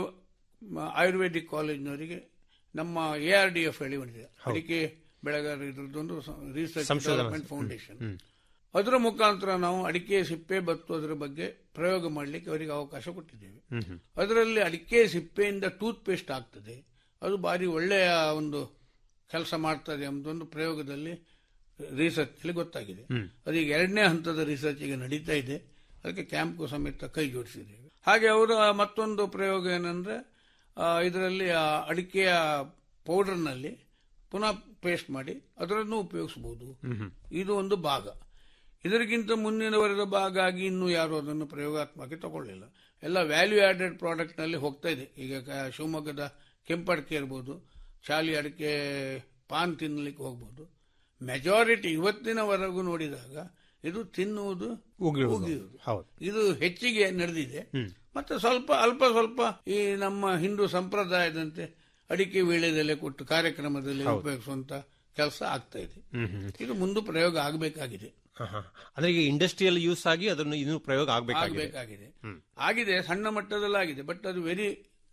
ಮ, ಆಯುರ್ವೇದಿಕ್ ಕಾಲೇಜಿನವರಿಗೆ ನಮ್ಮ ಎ ಆರ್ ಡಿ ಎಫ್ ಹೇಳಿ ಬಂದಿದೆ ಅಡಿಕೆ ಬೆಳೆಗಾರರ ಇದ್ರದ್ದೊಂದು ರಿಸರ್ಚ್ ಸಂಶೋಧನಾ ಡೆವಲಪ್ಮೆಂಟ್ ಹ್ಮ್. Foundation hmm. ಅದರ ಮುಖಾಂತರ ನಾವು ಅಡಿಕೆ ಸಿಪ್ಪೆ ಬತ್ತು ಅದರ ಬಗ್ಗೆ ಪ್ರಯೋಗ ಮಾಡಲಿಕ್ಕೆ ಅವರಿಗೆ ಅವಕಾಶ ಕೊಟ್ಟಿದ್ದೇವೆ ಹ್ಮ್ ಹ್ಮ್. ಅದರಲ್ಲಿ ಅಡಿಕೆ ಸಿಪ್ಪೆಯಿಂದ ಟೂತ್ ಪೇಸ್ಟ್ ಆಗ್ತದೆ ಅದು ಭಾರಿ ಒಳ್ಳೆಯ ಒಂದು ಕೆಲಸ ಮಾಡ್ತದೆ ಎಂಬುದೊಂದು ಪ್ರಯೋಗದಲ್ಲಿ ರಿಸರ್ಚ್ ಅಲ್ಲಿ ಗೊತ್ತಾಗಿದೆ ಹ್ಮ್. ಅದೀಗ ಎರಡನೇ ಹಂತದ ರಿಸರ್ಚ್ ಈಗ ನಡೀತಾ ಇದೆ ಅದಕ್ಕೆ ಕ್ಯಾಂಪ್ಗೂ ಸಮೇತ ಕೈ ಜೋಡಿಸಿದ್ದೇವೆ ಹಾಗೆ ಅವರ ಮತ್ತೊಂದು ಪ್ರಯೋಗ ಏನಂದ್ರೆ ಆ, ಇದರಲ್ಲಿ ಆ ಅಡಿಕೆಯ ಪೌಡರ್ನಲ್ಲಿ ಪುನಃ ಪೇಸ್ಟ್ ಮಾಡಿ ಅದರನ್ನು ಉಪಯೋಗಿಸಬಹುದು ಹ್ಮ್ ಹ್ಮ್. ಇದು ಒಂದು ಭಾಗ ಇದಕ್ಕಿಂತ ಮುಂದಿನವರೆದ ಭಾಗ ಆಗಿ ಇನ್ನೂ ಯಾರು ಅದನ್ನು ಪ್ರಯೋಗಾತ್ಮಕ ತಗೊಳ್ಳಿಲ್ಲ ಎಲ್ಲ ವ್ಯಾಲ್ಯೂ ಆಡೆಡ್ ಪ್ರಾಡಕ್ಟ್ ನಲ್ಲಿ ಹೋಗ್ತಾ ಇದೆ ಈಗ ಕ- ಶಿವಮೊಗ್ಗದ ಕೆಂಪಡಿಕೆ ಇರ್ಬೋದು ಚಾಲಿ ಅಡಿಕೆ ಪಾನ್ ತಿನ್ನಲಿಕ್ಕೆ ಹೋಗ್ಬೋದು ಮೆಜಾರಿಟಿ ಇವತ್ತಿನವರೆಗೂ ನೋಡಿದಾಗ ಇದು ತಿನ್ನುವುದು ಉಗಿಳುವುದು. ಉಗಿಯುವುದು. ಹೌದು. ಇದು ಹೆಚ್ಚಿಗೆ ನಡೆದಿದೆ ಹ್ಮ್. ಮತ್ತೆ ಸ್ವಲ್ಪ ಅಲ್ಪ ಸ್ವಲ್ಪ ಈ ನಮ್ಮ ಹಿಂದೂ ಸಂಪ್ರದಾಯದಂತೆ ಅಡಿಕೆ ವೀಳ್ಯದೆಲೆ ಕೊಟ್ಟು ಕಾರ್ಯಕ್ರಮದಲ್ಲಿ ಹೌದು. ಉಪಯೋಗಿಸುವಂತ ಕೆಲಸ ಆಗ್ತಾ ಇದೆ ಹ್ಮ್ ಹ್ಮ್. ಇದು ಮುಂದೆ ಪ್ರಯೋಗ ಆಗಬೇಕಾಗಿದೆ ಹ, ಹ. ಅಂದ್ರೆ ಈಗ ಇಂಡಸ್ಟ್ರಿಯಲ್ ಯೂಸ್ ಆಗಿ ಅದನ್ನು ಇನ್ನೂ ಪ್ರಯೋಗ ಆಗಬೇಕಾಗಿದೆ ಆಗಬೇಕಾಗಿದೆ ಹ್ಮ್. ಆಗಿದೆ ಸಣ್ಣ ಮಟ್ಟದಲ್ಲಿ ಆಗಿದೆ ಬಟ್ ಅದು ವೆರಿ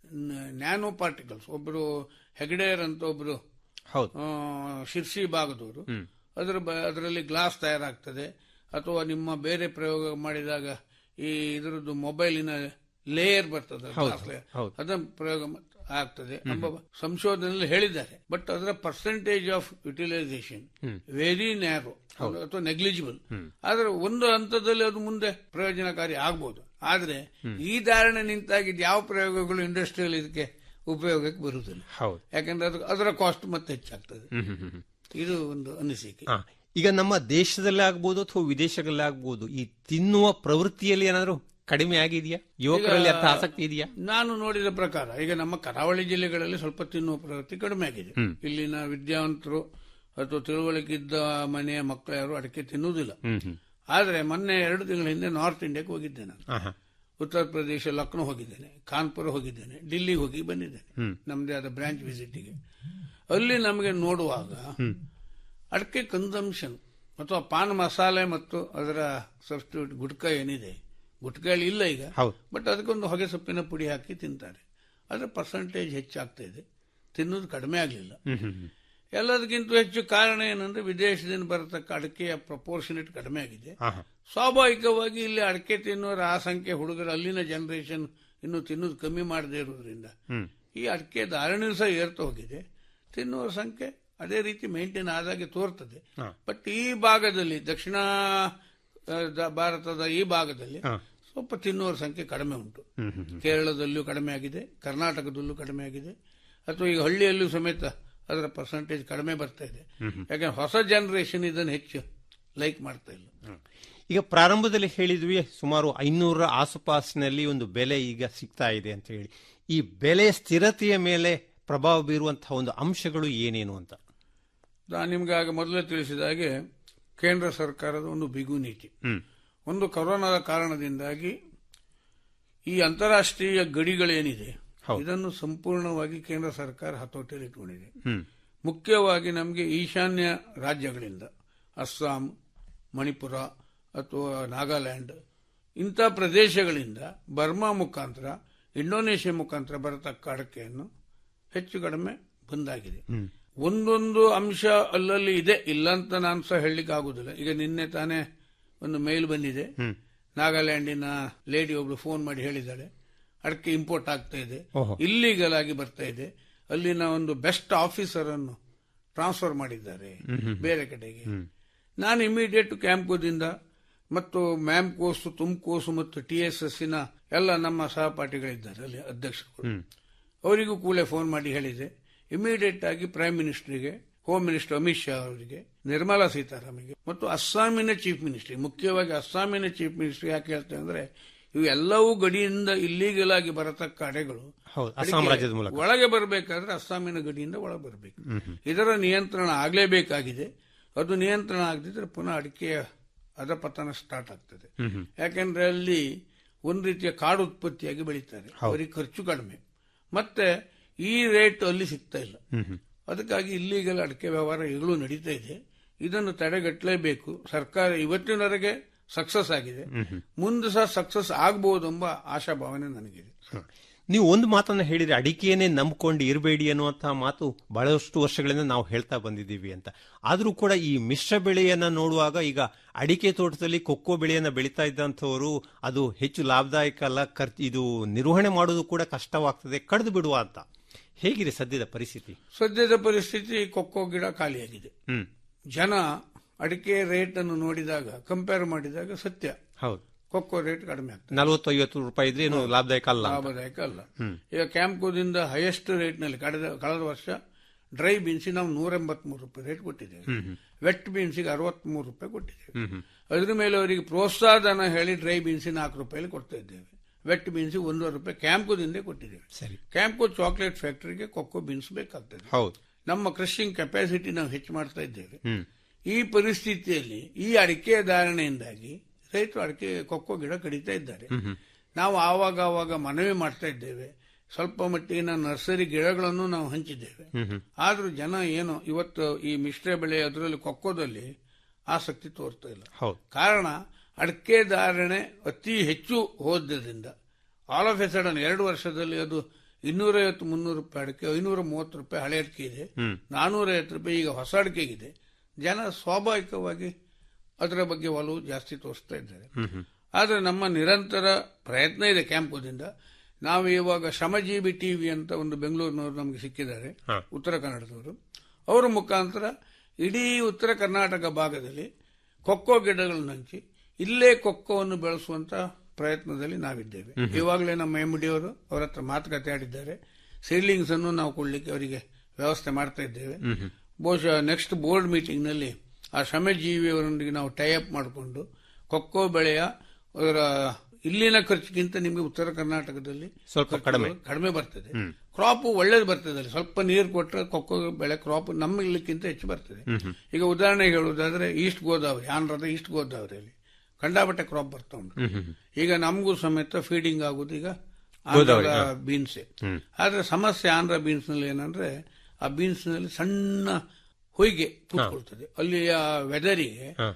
ನ್ಯಾನೋ ಪಾರ್ಟಿಕಲ್ಸ್ ಒಬ್ಬರು ಹೆಗಡೇರ್ ಅಂತ ಒಬ್ರು ಹೌದು ಆ, ಶಿರ್ಸಿ ಭಾಗದವರು ಹ್ಮ್. ಅದರ ಬ- ಅದರಲ್ಲಿ ಗ್ಲಾಸ್ ತಯಾರಾಗ್ತದೆ ಅಥವಾ ನಿಮ್ಮ ಬೇರೆ ಪ್ರಯೋಗ ಮಾಡಿದಾಗ ಈ ಇದರದ್ದು ಮೊಬೈಲಿನ ಲೇಯರ್ ಬರ್ತದೆ ಹೌದು, glass layer. ಹೌದು. ಅದನ್ನ ಪ್ರಯೋಗ ಮ- ಆಗ್ತದೆ ಎಂಬ ಸಂಶೋಧನೆಯಲ್ಲಿ ಹೇಳಿದ್ದಾರೆ ಬಟ್ ಅದರ percentage of utilisation hmm. Very narrow ಅಥವಾ ನೆಗ್ಲಿಜಿಬಲ್ ಆದ್ರೆ ಒಂದು ಹಂತದಲ್ಲಿ ಅದು ಮುಂದೆ ಪ್ರಯೋಜನಕಾರಿ ಆಗ್ಬೋದು ಆದ್ರೆ ಈ ಧಾರಣೆ ನಿಂತಾಗಿದ್ದು ಯಾವ ಪ್ರಯೋಗಗಳು ಇಂಡಸ್ಟ್ರಿಯಲ್ ಇದಕ್ಕೆ ಉಪಯೋಗಕ್ಕೆ ಬರುವುದಿಲ್ಲ ಹೌದು ಯಾಕಂದ್ರೆ ಅದು ಅದರ ಕಾಸ್ಟ್ ಮತ್ತೆ ಹೆಚ್ಚಾಗ್ತದೆ ಹ್ಮ್ ಹ್ಮ್ ಹ್ಮ್ ಹ್ಮ್. ಇದು ಒಂದು ಅನಿಸಿಕೆ ಹಾ. ಈಗ ನಮ್ಮ ದೇಶದಲ್ಲೇ ಆಗ್ಬೋದು ಅಥವಾ ವಿದೇಶಗಳಲ್ಲೇ ಆಗ್ಬೋದು ಈ ತಿನ್ನುವ ಪ್ರವೃತ್ತಿಯಲ್ಲಿ ಏನಾದರೂ ಕಡಿಮೆ ಆಗಿದೆಯಾ ಯುವಕರಲ್ಲಿ ಅರ್ಥ ಆಸಕ್ತಿ ಇದೆಯಾ ನಾನು ನೋಡಿದ ಪ್ರಕಾರ ಈಗ ನಮ್ಮ ಕರಾವಳಿ ಜಿಲ್ಲೆಗಳಲ್ಲಿ ಸ್ವಲ್ಪ ತಿನ್ನುವ ಪ್ರವೃತ್ತಿ ಕಡಿಮೆ ಆಗಿದೆ ಹ್ಮ್. ಇಲ್ಲಿನ ವಿದ್ಯಾವಂತರು ಅಥವಾ ತಿಳುವಳಿಕೆ ಇದ್ದ ಮನೆಯ ಮಕ್ಕಳು ಯಾರು ಅಡಿಕೆ ತಿನ್ನುವುದಿಲ್ಲ ಹ್ಮ್ ಹ್ಮ್ ಆದ್ರೆ ಮೊನ್ನೆ ಎರಡು ತಿಂಗಳ ಹಿಂದೆ ನಾರ್ತ್ ಇಂಡಿಯಾಕ್ಕೆ ಹೋಗಿದ್ದೆ ನಾನು ಆಹಾ. ಉತ್ತರ ಪ್ರದೇಶ ಲಕ್ನೋ ಹೋಗಿದ್ದೇನೆ ಕಾನ್ಪುರ ಹೋಗಿದ್ದೇನೆ ಡಿಲ್ಲಿಗೆ ಹೋಗಿ ಬಂದಿದ್ದೇನೆ ಹ್ಮ್. ನಮ್ದೇ ಆದ ಬ್ರಾಂಚ್ ವಿಸಿಟ್ಗೆ ಅಲ್ಲಿ ನಮಗೆ ನೋಡುವಾಗ ಹ್ಮ್. ಅಡಿಕೆ ಕನ್ಸಂಪ್ಷನ್ ಅಥವಾ ಪಾನ್ ಮಸಾಲೆ ಮತ್ತು ಅದರ ಸಬ್ಸ್ಟಿಟ್ಯೂಟ್ ಗುಟ್ಕ ಏನಿದೆ ಗುಟ್ಕಲ್ಲಿ ಇಲ್ಲ ಈಗ ಹೌದು. ಬಟ್ ಅದಕ್ಕೊಂದು ಹೊಗೆ ಸೊಪ್ಪಿನ ಪುಡಿ ಹಾಕಿ ತಿಂತಾರೆ ಅದರ ಪರ್ಸೆಂಟೇಜ್ ಹೆಚ್ಚಾಗ್ತಾ ಇದೆ ತಿನ್ನೋದು ಕಡಿಮೆ ಆಗಲಿಲ್ಲ ಹ್ಮ್ ಹ್ಮ್ ಹ್ಮ್. ಎಲ್ಲದಕ್ಕಿಂತ ಹೆಚ್ಚು ಕಾರಣ ಏನಂದ್ರೆ ವಿದೇಶದಿಂದ ಬರತಕ್ಕ ಅಡಿಕೆಯ ಪ್ರಪೋರ್ಷನೇಟ್ ಕಡಿಮೆ ಆಗಿದೆ ಆಹಾ. ಸ್ವಾಭಾವಿಕವಾಗಿ ಇಲ್ಲಿ ಅಡಿಕೆ ತಿನ್ನುವರ ಆ ಸಂಖ್ಯೆ ಹುಡುಗರು ಅಲ್ಲಿನ ಜನರೇಷನ್ ಇನ್ನು ತಿನ್ನೋದು ಕಮ್ಮಿ ಮಾಡದೇ ಇರುವುದರಿಂದ ಹ್ಮ್. ಈ ಅಡಿಕೆ ಧಾರಣೆ ಸಹ ಏರ್ತಾ ಹೋಗಿದೆ ತಿನ್ನುವ ಸಂಖ್ಯೆ ಅದೇ ರೀತಿ ಮೇಂಟೈನ್ ಆದಾಗೆ ತೋರ್ತದೆ ಹಾ. ಬಟ್ ಈ ಭಾಗದಲ್ಲಿ ದಕ್ಷಿಣ ಆ, ದ- ಭಾರತದ ಈ ಭಾಗದಲ್ಲಿ ಹಾ. ಸ್ವಲ್ಪ ತಿನ್ನುವರ ಸಂಖ್ಯೆ ಕಡಿಮೆ ಉಂಟು ಹ್ಮ್ ಹ್ಮ್ ಹ್ಮ್. ಕೇರಳದಲ್ಲೂ ಕಡಿಮೆ ಆಗಿದೆ ಕರ್ನಾಟಕದಲ್ಲೂ ಕಡಿಮೆ ಆಗಿದೆ ಅಥವಾ ಈಗ ಹಳ್ಳಿಯಲ್ಲೂ ಸಮೇತ ಅದರ ಪರ್ಸೆಂಟೇಜ್ ಕಡಿಮೆ ಬರ್ತಾ ಇದೆ ಹ್ಮ್ ಹ್ಮ್. ಯಾಕಂದ್ರೆ ಹೊಸ ಜನರೇಷನ್ ಇದನ್ನು ಹೆಚ್ಚು ಲೈಕ್ ಮಾಡ್ತಾ ಇಲ್ಲ ಈಗ ಪ್ರಾರಂಭದಲ್ಲಿ ಹೇಳಿದ್ವಿ ಸುಮಾರು ಐನೂರ ಆಸುಪಾಸಿನಲ್ಲಿ ಒಂದು ಬೆಲೆ ಈಗ ಸಿಗ್ತಾ ಇದೆ ಅಂತ ಹೇಳಿ ಈ ಬೆಲೆ ಸ್ಥಿರತೆಯ ಮೇಲೆ ಪ್ರಭಾವ ಬೀರುವಂತಹ ಒಂದು ಅಂಶಗಳು ಏನೇನು ಅಂತ ನಾನು ನಿಮ್ಗೆ ಆಗ ಮೊದಲೇ ತಿಳಿಸಿದ ಹಾಗೆ ಕೇಂದ್ರ ಸರ್ಕಾರದ ಒಂದು ಬಿಗು ನೀತಿ ಹ್ಮ್. ಒಂದು ಕೊರೋನಾದ ಕಾರಣದಿಂದಾಗಿ ಈ ಅಂತಾರಾಷ್ಟ್ರೀಯ ಗಡಿಗಳೇನಿದೆ ಇದನ್ನು ಸಂಪೂರ್ಣವಾಗಿ ಕೇಂದ್ರ ಸರ್ಕಾರ ಹತೋಟಿಯಲ್ಲಿ ಇಟ್ಕೊಂಡಿದೆ ಹ್ಮ್. ಮುಖ್ಯವಾಗಿ ನಮಗೆ ಈಶಾನ್ಯ ರಾಜ್ಯಗಳಿಂದ ಅಸ್ಸಾಂ ಮಣಿಪುರ ಅಥವಾ ನಾಗಾಲ್ಯಾಂಡ್ ಇಂಥ ಪ್ರದೇಶಗಳಿಂದ ಬರ್ಮಾ ಮುಖಾಂತರ ಇಂಡೋನೇಷ್ಯಾ ಮುಖಾಂತರ ಬರತಕ್ಕ ಅಡಕೆಯನ್ನು ಹೆಚ್ಚು ಕಡಿಮೆ ಬಂದಾಗಿದೆ ಹ್ಮ್. ಒಂದೊಂದು ಅಂಶ ಅಲ್ಲಲ್ಲಿ ಇದೆ ಇಲ್ಲ ಅಂತ ನಾನು ಸಹ ಹೇಳಲಿಕ್ಕೆ ಆಗುದಿಲ್ಲ ಈಗ ನಿನ್ನೆ ತಾನೇ ಒಂದು ಮೇಲ್ ಬಂದಿದೆ ಹ್ಮ್. ನಾಗಾಲ್ಯಾಂಡಿನ ಲೇಡಿ ಒಬ್ಳು ಫೋನ್ ಮಾಡಿ ಹೇಳಿದ್ದಾಳೆ ಅಡಕೆ ಇಂಪೋರ್ಟ್ ಆಗ್ತಾ ಇದೆ ಓಹೋ. ಇಲ್ಲಿಗಲ್ ಆಗಿ ಬರ್ತಾ ಇದೆ ಅಲ್ಲಿನ ಒಂದು ಬೆಸ್ಟ್ ಆಫೀಸರ್ ಅನ್ನು ಟ್ರಾನ್ಸ್ಫರ್ ಮಾಡಿದ್ದಾರೆ ಹ್ಮ್ ಹ್ಮ್. ಬೇರೆ ಕಡೆಗೆ ಹ್ಮ್. ನಾನು ಇಮಿಡಿಯೇಟ್ ಕ್ಯಾಂಪ್ಕೋದಿಂದ ಮತ್ತು ಮ್ಯಾಮ್ಕೋಸ್ ತುಮ್ಕೋಸ್ ಮತ್ತು ಟಿ ಎಸ್ ಎಸ್ ನ ಎಲ್ಲ ನಮ್ಮ ಸಹಪಾಠಿಗಳಿದ್ದಾರೆ ಅಲ್ಲಿ ಅಧ್ಯಕ್ಷರು ಹ್ಮ್. ಅವರಿಗೂ ಕೂಡಲೇ ಫೋನ್ ಮಾಡಿ ಹೇಳಿದೆ ಇಮಿಡಿಯೇಟ್ ಆಗಿ ಪ್ರೈಮ್ ಮಿನಿಸ್ಟರ್ಗೆ ಹೋಮ್ ಮಿನಿಸ್ಟರ್ ಅಮಿತ್ ಶಾ ಅವರಿಗೆ ನಿರ್ಮಲಾ ಸೀತಾರಾಮನ್ಗೆ ಮತ್ತು ಅಸ್ಸಾಮಿನ ಚೀಫ್ ಮಿನಿಸ್ಟರ್ ಮುಖ್ಯವಾಗಿ ಅಸ್ಸಾಮಿನ ಚೀಫ್ ಮಿನಿಸ್ಟರ್ ಯಾಕೆ ಹೇಳ್ತೇವೆ ಅಂದ್ರೆ ಇವು ಎಲ್ಲವೂ ಗಡಿಯಿಂದ ಇಲ್ಲೀಗಲ್ ಆಗಿ ಬರತಕ್ಕ ಅಡೆಗಳು ಹೌದು, ಅಸ್ಸಾಂ ಅಡಿಕೆ ರಾಜ್ಯದ ಮೂಲಕ. ಒಳಗೆ ಬರಬೇಕಾದ್ರೆ ಅಸ್ಸಾಮಿನ ಗಡಿಯಿಂದ ಒಳಗೆ ಬರಬೇಕು ಹ್ಮ್ ಹ್ಮ್. ಇದರ ನಿಯಂತ್ರಣ ಆಗಲೇಬೇಕಾಗಿದೆ ಅದು ನಿಯಂತ್ರಣ ಆಗದಿದ್ರೆ ಪುನಃ ಅಡಿಕೆಯ ಅಧಪತನ ಸ್ಟಾರ್ಟ್ ಆಗ್ತದೆ ಹ್ಮ್ ಹ್ಮ್. ಯಾಕೆಂದ್ರೆ ಅಲ್ಲಿ ಒಂದು ರೀತಿಯ ಕಾಡು ಉತ್ಪತ್ತಿಯಾಗಿ ಬೆಳೀತಾರೆ ಹೌದು. ಅವರಿಗೆ ಖರ್ಚು ಕಡಿಮೆ ಮತ್ತೆ ಈ ರೇಟ್ ಅಲ್ಲಿ ಸಿಗ್ತಾ ಇಲ್ಲ ಹ್ಮ್ ಹ್ಮ್. ಅದಕ್ಕಾಗಿ ಇಲ್ಲಿಗೆಲ್ಲ ಅಡಿಕೆ ವ್ಯವಹಾರ ಈಗಲೂ ನಡೀತಾ ಇದೆ ಇದನ್ನು ತಡೆಗಟ್ಟಲೇಬೇಕು ಸರ್ಕಾರ ಇವತ್ತಿನವರೆಗೆ ಸಕ್ಸಸ್ ಆಗಿದೆ ಮುಂದೆ ಸಹ ಸಕ್ಸಸ್ ಆಗಬಹುದು ಎಂಬ ಆಶಾಭಾವನೆ ನನಗಿದೆ ನೀವು ಒಂದು ಮಾತನ್ನ ಹೇಳಿದ್ರೆ ಅಡಿಕೆಯನ್ನೇ ನಂಬ್ಕೊಂಡು ಇರಬೇಡಿ ಅನ್ನುವಂತಹ ಮಾತು ಬಹಳಷ್ಟು ವರ್ಷಗಳಿಂದ ನಾವು ಹೇಳ್ತಾ ಬಂದಿದ್ದೀವಿ ಅಂತ ಆದ್ರೂ ಕೂಡ ಈ ಮಿಶ್ರ ಬೆಳೆಯನ್ನ ನೋಡುವಾಗ ಈಗ ಅಡಿಕೆ ತೋಟದಲ್ಲಿ ಕೊಕ್ಕೋ ಬೆಳೆಯನ್ನ ಬೆಳೀತಾ ಇದ್ದಂಥವರು ಅದು ಹೆಚ್ಚು ಲಾಭದಾಯಕ ಅಲ್ಲ ಖರ್ಚು ಇದು ನಿರ್ವಹಣೆ ಮಾಡೋದು ಕೂಡ ಕಷ್ಟವಾಗ್ತದೆ ಕಳೆದು ಬಿಡುವ ಅಂತ ಹೇಗಿದೆ ಸದ್ಯದ ಪರಿಸ್ಥಿತಿ ಸದ್ಯದ ಪರಿಸ್ಥಿತಿ ಕೊಕ್ಕೋ ಗಿಡ ಖಾಲಿಯಾಗಿದೆ ಹ್ಮ್ ಜನ ಅಡಿಕೆ ರೇಟ್ ಅನ್ನು ನೋಡಿದಾಗ ಕಂಪೇರ್ ಮಾಡಿದಾಗ ಸತ್ಯ ಹೌದು ಕೊಕ್ಕೋ ರೇಟ್ ಕಡಿಮೆ ಆಗ್ತದೆ ನಲವತ್ತು ಐವತ್ತು ರೂಪಾಯಿ ಇದ್ರೆ ಏನು ಲಾಭದಾಯಕ ಅಲ್ಲ ಅಂತ. ಲಾಭದಾಯಕ ಅಲ್ಲ ಹ್ಮ್. ಈಗ ಕ್ಯಾಂಪ್ಕೋದಿಂದ ಹೈಯೆಸ್ಟ್ ರೇಟ್ ನಲ್ಲಿ ಕಳೆದ ಕಳೆದ ವರ್ಷ ಡ್ರೈ ಬೀನ್ಸಿಗೆ ನಾವು ನೂರ ಎಂಬತ್ಮೂರು ರೂಪಾಯಿ ರೇಟ್ ಕೊಟ್ಟಿದ್ದೇವೆ ಹ್ಮ್ ಹ್ಮ್. ವೆಟ್ ಬೀನ್ಸಿಗೆ ಅರವತ್ಮೂರು ರೂಪಾಯಿ ಕೊಟ್ಟಿದ್ದೇವೆ ಹ್ಮ್ ಹ್ಮ್. ಅದ್ರ ಮೇಲೆ ಅವರಿಗೆ ಪ್ರೋತ್ಸಾಹಧನ ಹೇಳಿ ಡ್ರೈ ಬೀನ್ಸಿ ನಾಲ್ಕು ರೂಪಾಯಲ್ಲಿ ಕೊಡ್ತಾ ಇದ್ದೇವೆ ವೆಟ್ ಬೀನ್ಸಿ ಒಂದೂವರೆ ರೂಪಾಯಿ ಕ್ಯಾಂಪ್ಕೋದಿಂದ ಕೊಟ್ಟಿದ್ದೇವೆ ಸರಿ ಕ್ಯಾಂಪ್ಕೋ ಚಾಕ್ಲೇಟ್ ಫ್ಯಾಕ್ಟರಿಗೆ ಕೊಕ್ಕೋ ಬೀನ್ಸ್ ಬೇಕಾಗ್ತದೆ ಹೌದು ನಮ್ಮ ಕ್ರಷಿಂಗ್ ಕೆಪಾಸಿಟಿ ನಾವು ಹೆಚ್ಚು ಮಾಡ್ತಾ ಇದ್ದೇವೆ ಹ್ಮ್ ಈ ಪರಿಸ್ಥಿತಿಯಲ್ಲಿ ಈ ಅಡಿಕೆ ಧಾರಣೆಯಿಂದಾಗಿ ರೈತರು ಅಡಿಕೆ ಕೊಕ್ಕೋ ಗಿಡ ಕಡಿತಾ ಇದ್ದಾರೆ ಹ್ಮ್ ಹ್ಮ್. ನಾವು ಆವಾಗ ಆವಾಗ ಮನವಿ ಮಾಡ್ತಾ ಇದ್ದೇವೆ ಸ್ವಲ್ಪ ಮಟ್ಟಿನ ನರ್ಸರಿ ಗಿಡಗಳನ್ನು ನಾವು ಹಂಚಿದ್ದೇವೆ ಹ್ಮ್ ಹ್ಮ್. ಆದ್ರೂ ಜನ ಏನು ಇವತ್ತು ಈ ಮಿಶ್ರ ಬೆಳೆ ಅದರಲ್ಲಿ ಕೊಕ್ಕೋದಲ್ಲಿ ಆಸಕ್ತಿ ತೋರ್ತಾ ಇಲ್ಲ ಹೌದು ಕಾರಣ ಅಡಿಕೆ ಧಾರಣೆ ಅತಿ ಹೆಚ್ಚು ಹೋದ್ರಿಂದ ಆಲ್ ಆಫ್ ಎ ಸಡನ್ ಎರಡು ವರ್ಷದಲ್ಲಿ ಅದು ಇನ್ನೂರೈವತ್ತು ಮುನ್ನೂರು ರೂಪಾಯಿ ಅಡಿಕೆ ಐನೂರ ಮೂವತ್ತು ರೂಪಾಯಿ ಹಳೆ ಅಡಿಕೆ ಇದೆ ಹ್ಮ್. ನಾನೂರೈವತ್ತು ರೂಪಾಯಿ ಈಗ ಹೊಸ ಅಡಿಕೆಗಿದೆ ಜನ ಸ್ವಾಭಾವಿಕವಾಗಿ ಅದರ ಬಗ್ಗೆ ಒಲವು ಜಾಸ್ತಿ ತೋರಿಸ್ತಾ ಇದ್ದಾರೆ ಹ್ಮ್ ಹ್ಮ್. ಆದರೆ ನಮ್ಮ ನಿರಂತರ ಪ್ರಯತ್ನ ಇದೆ ಕ್ಯಾಂಪೋದಿಂದ ನಾವು ಇವಾಗ ಶ್ರಮಜೀವಿ ಟಿವಿ ಅಂತ ಒಂದು ಬೆಂಗಳೂರಿನವರು ನಮಗೆ ಸಿಕ್ಕಿದ್ದಾರೆ ಹಾ. ಉತ್ತರ ಕನ್ನಡದವರು ಅವರ ಮುಖಾಂತರ ಇಡೀ ಉತ್ತರ ಕರ್ನಾಟಕ ಭಾಗದಲ್ಲಿ ಕೊಕ್ಕೋ ಗಿಡಗಳನ್ನು ಹಂಚಿ ಇಲ್ಲೇ ಕೊಕ್ಕೋವನ್ನು ಬೆಳೆಸುವಂತ ಪ್ರಯತ್ನದಲ್ಲಿ ನಾವಿದ್ದೇವೆ ಹ್ಮ್. ಇವಾಗಲೇ ನಮ್ಮ ಎಂ ಡಿ ಅವರು ಅವರ ಹತ್ರ ಮಾತುಕತೆ ಆಡಿದ್ದಾರೆ ಸೀಡ್ಲಿಂಗ್ಸ್ ಅನ್ನು ನಾವು ಕೊಡ್ಲಿಕ್ಕೆ ಅವರಿಗೆ ವ್ಯವಸ್ಥೆ ಮಾಡ್ತಾ ಇದ್ದೇವೆ ಹ್ಮ್ ಹ್ಮ್. ಬಹುಶಃ ನೆಕ್ಸ್ಟ್ ಬೋರ್ಡ್ ಮೀಟಿಂಗ್ ನಲ್ಲಿ ಆ ಶ್ರಮಜೀವಿಯವರೊಂದಿಗೆ ನಾವು ಟೈಅಪ್ ಮಾಡಿಕೊಂಡು ಕೊಕ್ಕೋ ಬೆಳೆಯ ಅದರ ಇಲ್ಲಿನ ಖರ್ಚಿಗಿಂತ ನಿಮಗೆ ಉತ್ತರ ಕರ್ನಾಟಕದಲ್ಲಿ ಸ್ವಲ್ಪ ಖರ್ಚು ಕಡಿಮೆ. ಕಡಿಮೆ ಬರ್ತದೆ ಹ್ಮ್. ಕ್ರಾಪ್ ಒಳ್ಳೇದು ಬರ್ತದೆ ಅಲ್ಲಿ ಸ್ವಲ್ಪ ನೀರು ಕೊಟ್ಟರೆ ಕೊಕ್ಕೋ ಬೆಳೆ ಕ್ರಾಪ್ ನಮ್ಮ ಇಲ್ಲಕ್ಕಿಂತ ಹೆಚ್ಚು ಬರ್ತದೆ ಹ್ಮ್ ಹ್ಮ್. ಈಗ ಉದಾಹರಣೆಗೆ ಹೇಳುವುದಾದ್ರೆ ಈಸ್ಟ್ ಗೋದಾವರಿ ಆಂಧ್ರದ ಈಸ್ಟ್ ಗೋದಾವರಿಯಲ್ಲಿ ಕಂಡಾಪಟ್ಟೆ ಕ್ರಾಪ್ ಬರ್ತಾ ಉಂಟು ಹ್ಮ್ ಹ್ಮ್. ಈಗ ನಮಗೂ ಸಮೇತ ಫೀಡಿಂಗ್ ಆಗುದು ಈಗ ಗೋದಾವರಿ, ಆಂಧ್ರದ ಹಾ. ಬೀನ್ಸೆ ಹ್ಮ್. ಆದ್ರೆ ಸಮಸ್ಯೆ ಆಂಧ್ರ ಬೀನ್ಸ್ ನಲ್ಲಿ ಏನಂದ್ರೆ ಆ ಬೀನ್ಸ್ ನಲ್ಲಿ ಸಣ್ಣ ಹೊಯ್ಗೆ ಕೂತ್ಕೊಳ್ತದೆ ಅಲ್ಲಿಯ ವೆದರಿಗೆ ಹಾ.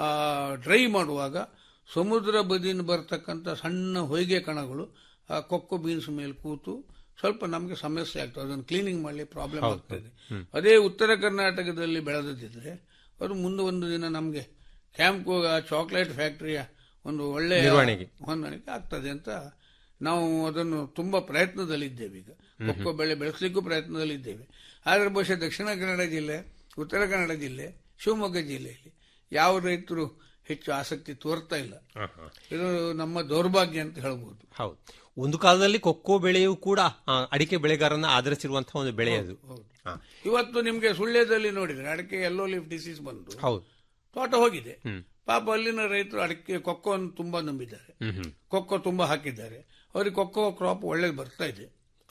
ಡ್ರೈ ಮಾಡುವಾಗ ಸಮುದ್ರ ಬದಿಯಿಂದ ಬರ್ತಕ್ಕಂಥ ಸಣ್ಣ ಹೊಯ್ಗೆ ಕಣಗಳು ಆ ಕೊಕ್ಕೋ ಬೀನ್ಸ್ ಮೇಲೆ ಕೂತು ಸ್ವಲ್ಪ ನಮಗೆ ಸಮಸ್ಯೆ ಆಗ್ತದೆ ಅದನ್ನು ಕ್ಲೀನಿಂಗ್ ಮಾಡಲಿ ಪ್ರಾಬ್ಲಮ್ ಹೌದು. ಆಗ್ತದೆ ಹ್ಮ್. ಅದೇ ಉತ್ತರ ಕರ್ನಾಟಕದಲ್ಲಿ ಬೆಳೆದಿದ್ರೆ ಅದು ಮುಂದೆ ಒಂದು ದಿನ ನಮಗೆ ಕ್ಯಾಂಪ್ಕೋ ಚಾಕ್ಲೇಟ್ ಫ್ಯಾಕ್ಟರಿಯ ಒಂದು ಒಳ್ಳೆಯ ನಿರ್ವಹಣೆಗೆ. ಹೊಂದಾಣಿಕೆ ಆಗ್ತದೆ ಅಂತ ನಾವು ಅದನ್ನು ತುಂಬಾ ಪ್ರಯತ್ನದಲ್ಲಿದ್ದೇವೆ ಈಗ ಹ್ಮ್. ಕೊಕ್ಕೋ ಬೆಳೆ ಬೆಳೆಸಲಿಕ್ಕೂ ಪ್ರಯತ್ನದಲ್ಲಿದ್ದೇವೆ ಆದರೆ ಬಹುಶಃ ದಕ್ಷಿಣ ಕನ್ನಡ ಜಿಲ್ಲೆ ಉತ್ತರ ಕನ್ನಡ ಜಿಲ್ಲೆ ಶಿವಮೊಗ್ಗ ಜಿಲ್ಲೆಯಲ್ಲಿ ಯಾವ ರೈತರು ಹೆಚ್ಚು ಆಸಕ್ತಿ ತೋರ್ತಾ ಇಲ್ಲ ಹಾ, ಹಾ. ಇದು ನಮ್ಮ ದೌರ್ಭಾಗ್ಯ ಅಂತ ಹೇಳ್ಬೋದು ಹೌದು ಒಂದು ಕಾಲದಲ್ಲಿ ಕೊಕ್ಕೋ ಬೆಳೆಯೂ ಕೂಡ ಆ, ಅಡಿಕೆ ಬೆಳೆಗಾರನ ಆಧರಿಸಿರುವಂತಹ ಒಂದು ಬೆಳೆ ಅದು ಹಾ. ಇವತ್ತು ನಿಮ್ಗೆ ಸುಳ್ಯದಲ್ಲಿ ನೋಡಿದ್ರೆ ಅಡಿಕೆ ಎಲ್ಲೋ ಲೀಫ್ ಡಿಸೀಸ್ ಬಂದು ಹೌದು ತೋಟ ಹೋಗಿದೆ ಹ್ಮ್. ಪಾಪ ಅಲ್ಲಿನ ರೈತರು ಅಡಿಕೆ ಕೊಕ್ಕೋವನ್ನು ತುಂಬಾ ನಂಬಿದ್ದಾರೆ ಹ್ಮ್ ಹ್ಮ್. ಕೊಕ್ಕೋ ತುಂಬಾ ಹಾಕಿದ್ದಾರೆ ಅವ್ರಿಗೆ ಕೊಕ್ಕೋ ಕ್ರಾಪ್ ಒಳ್ಳೇದು ಬರ್ತಾ ಇದೆ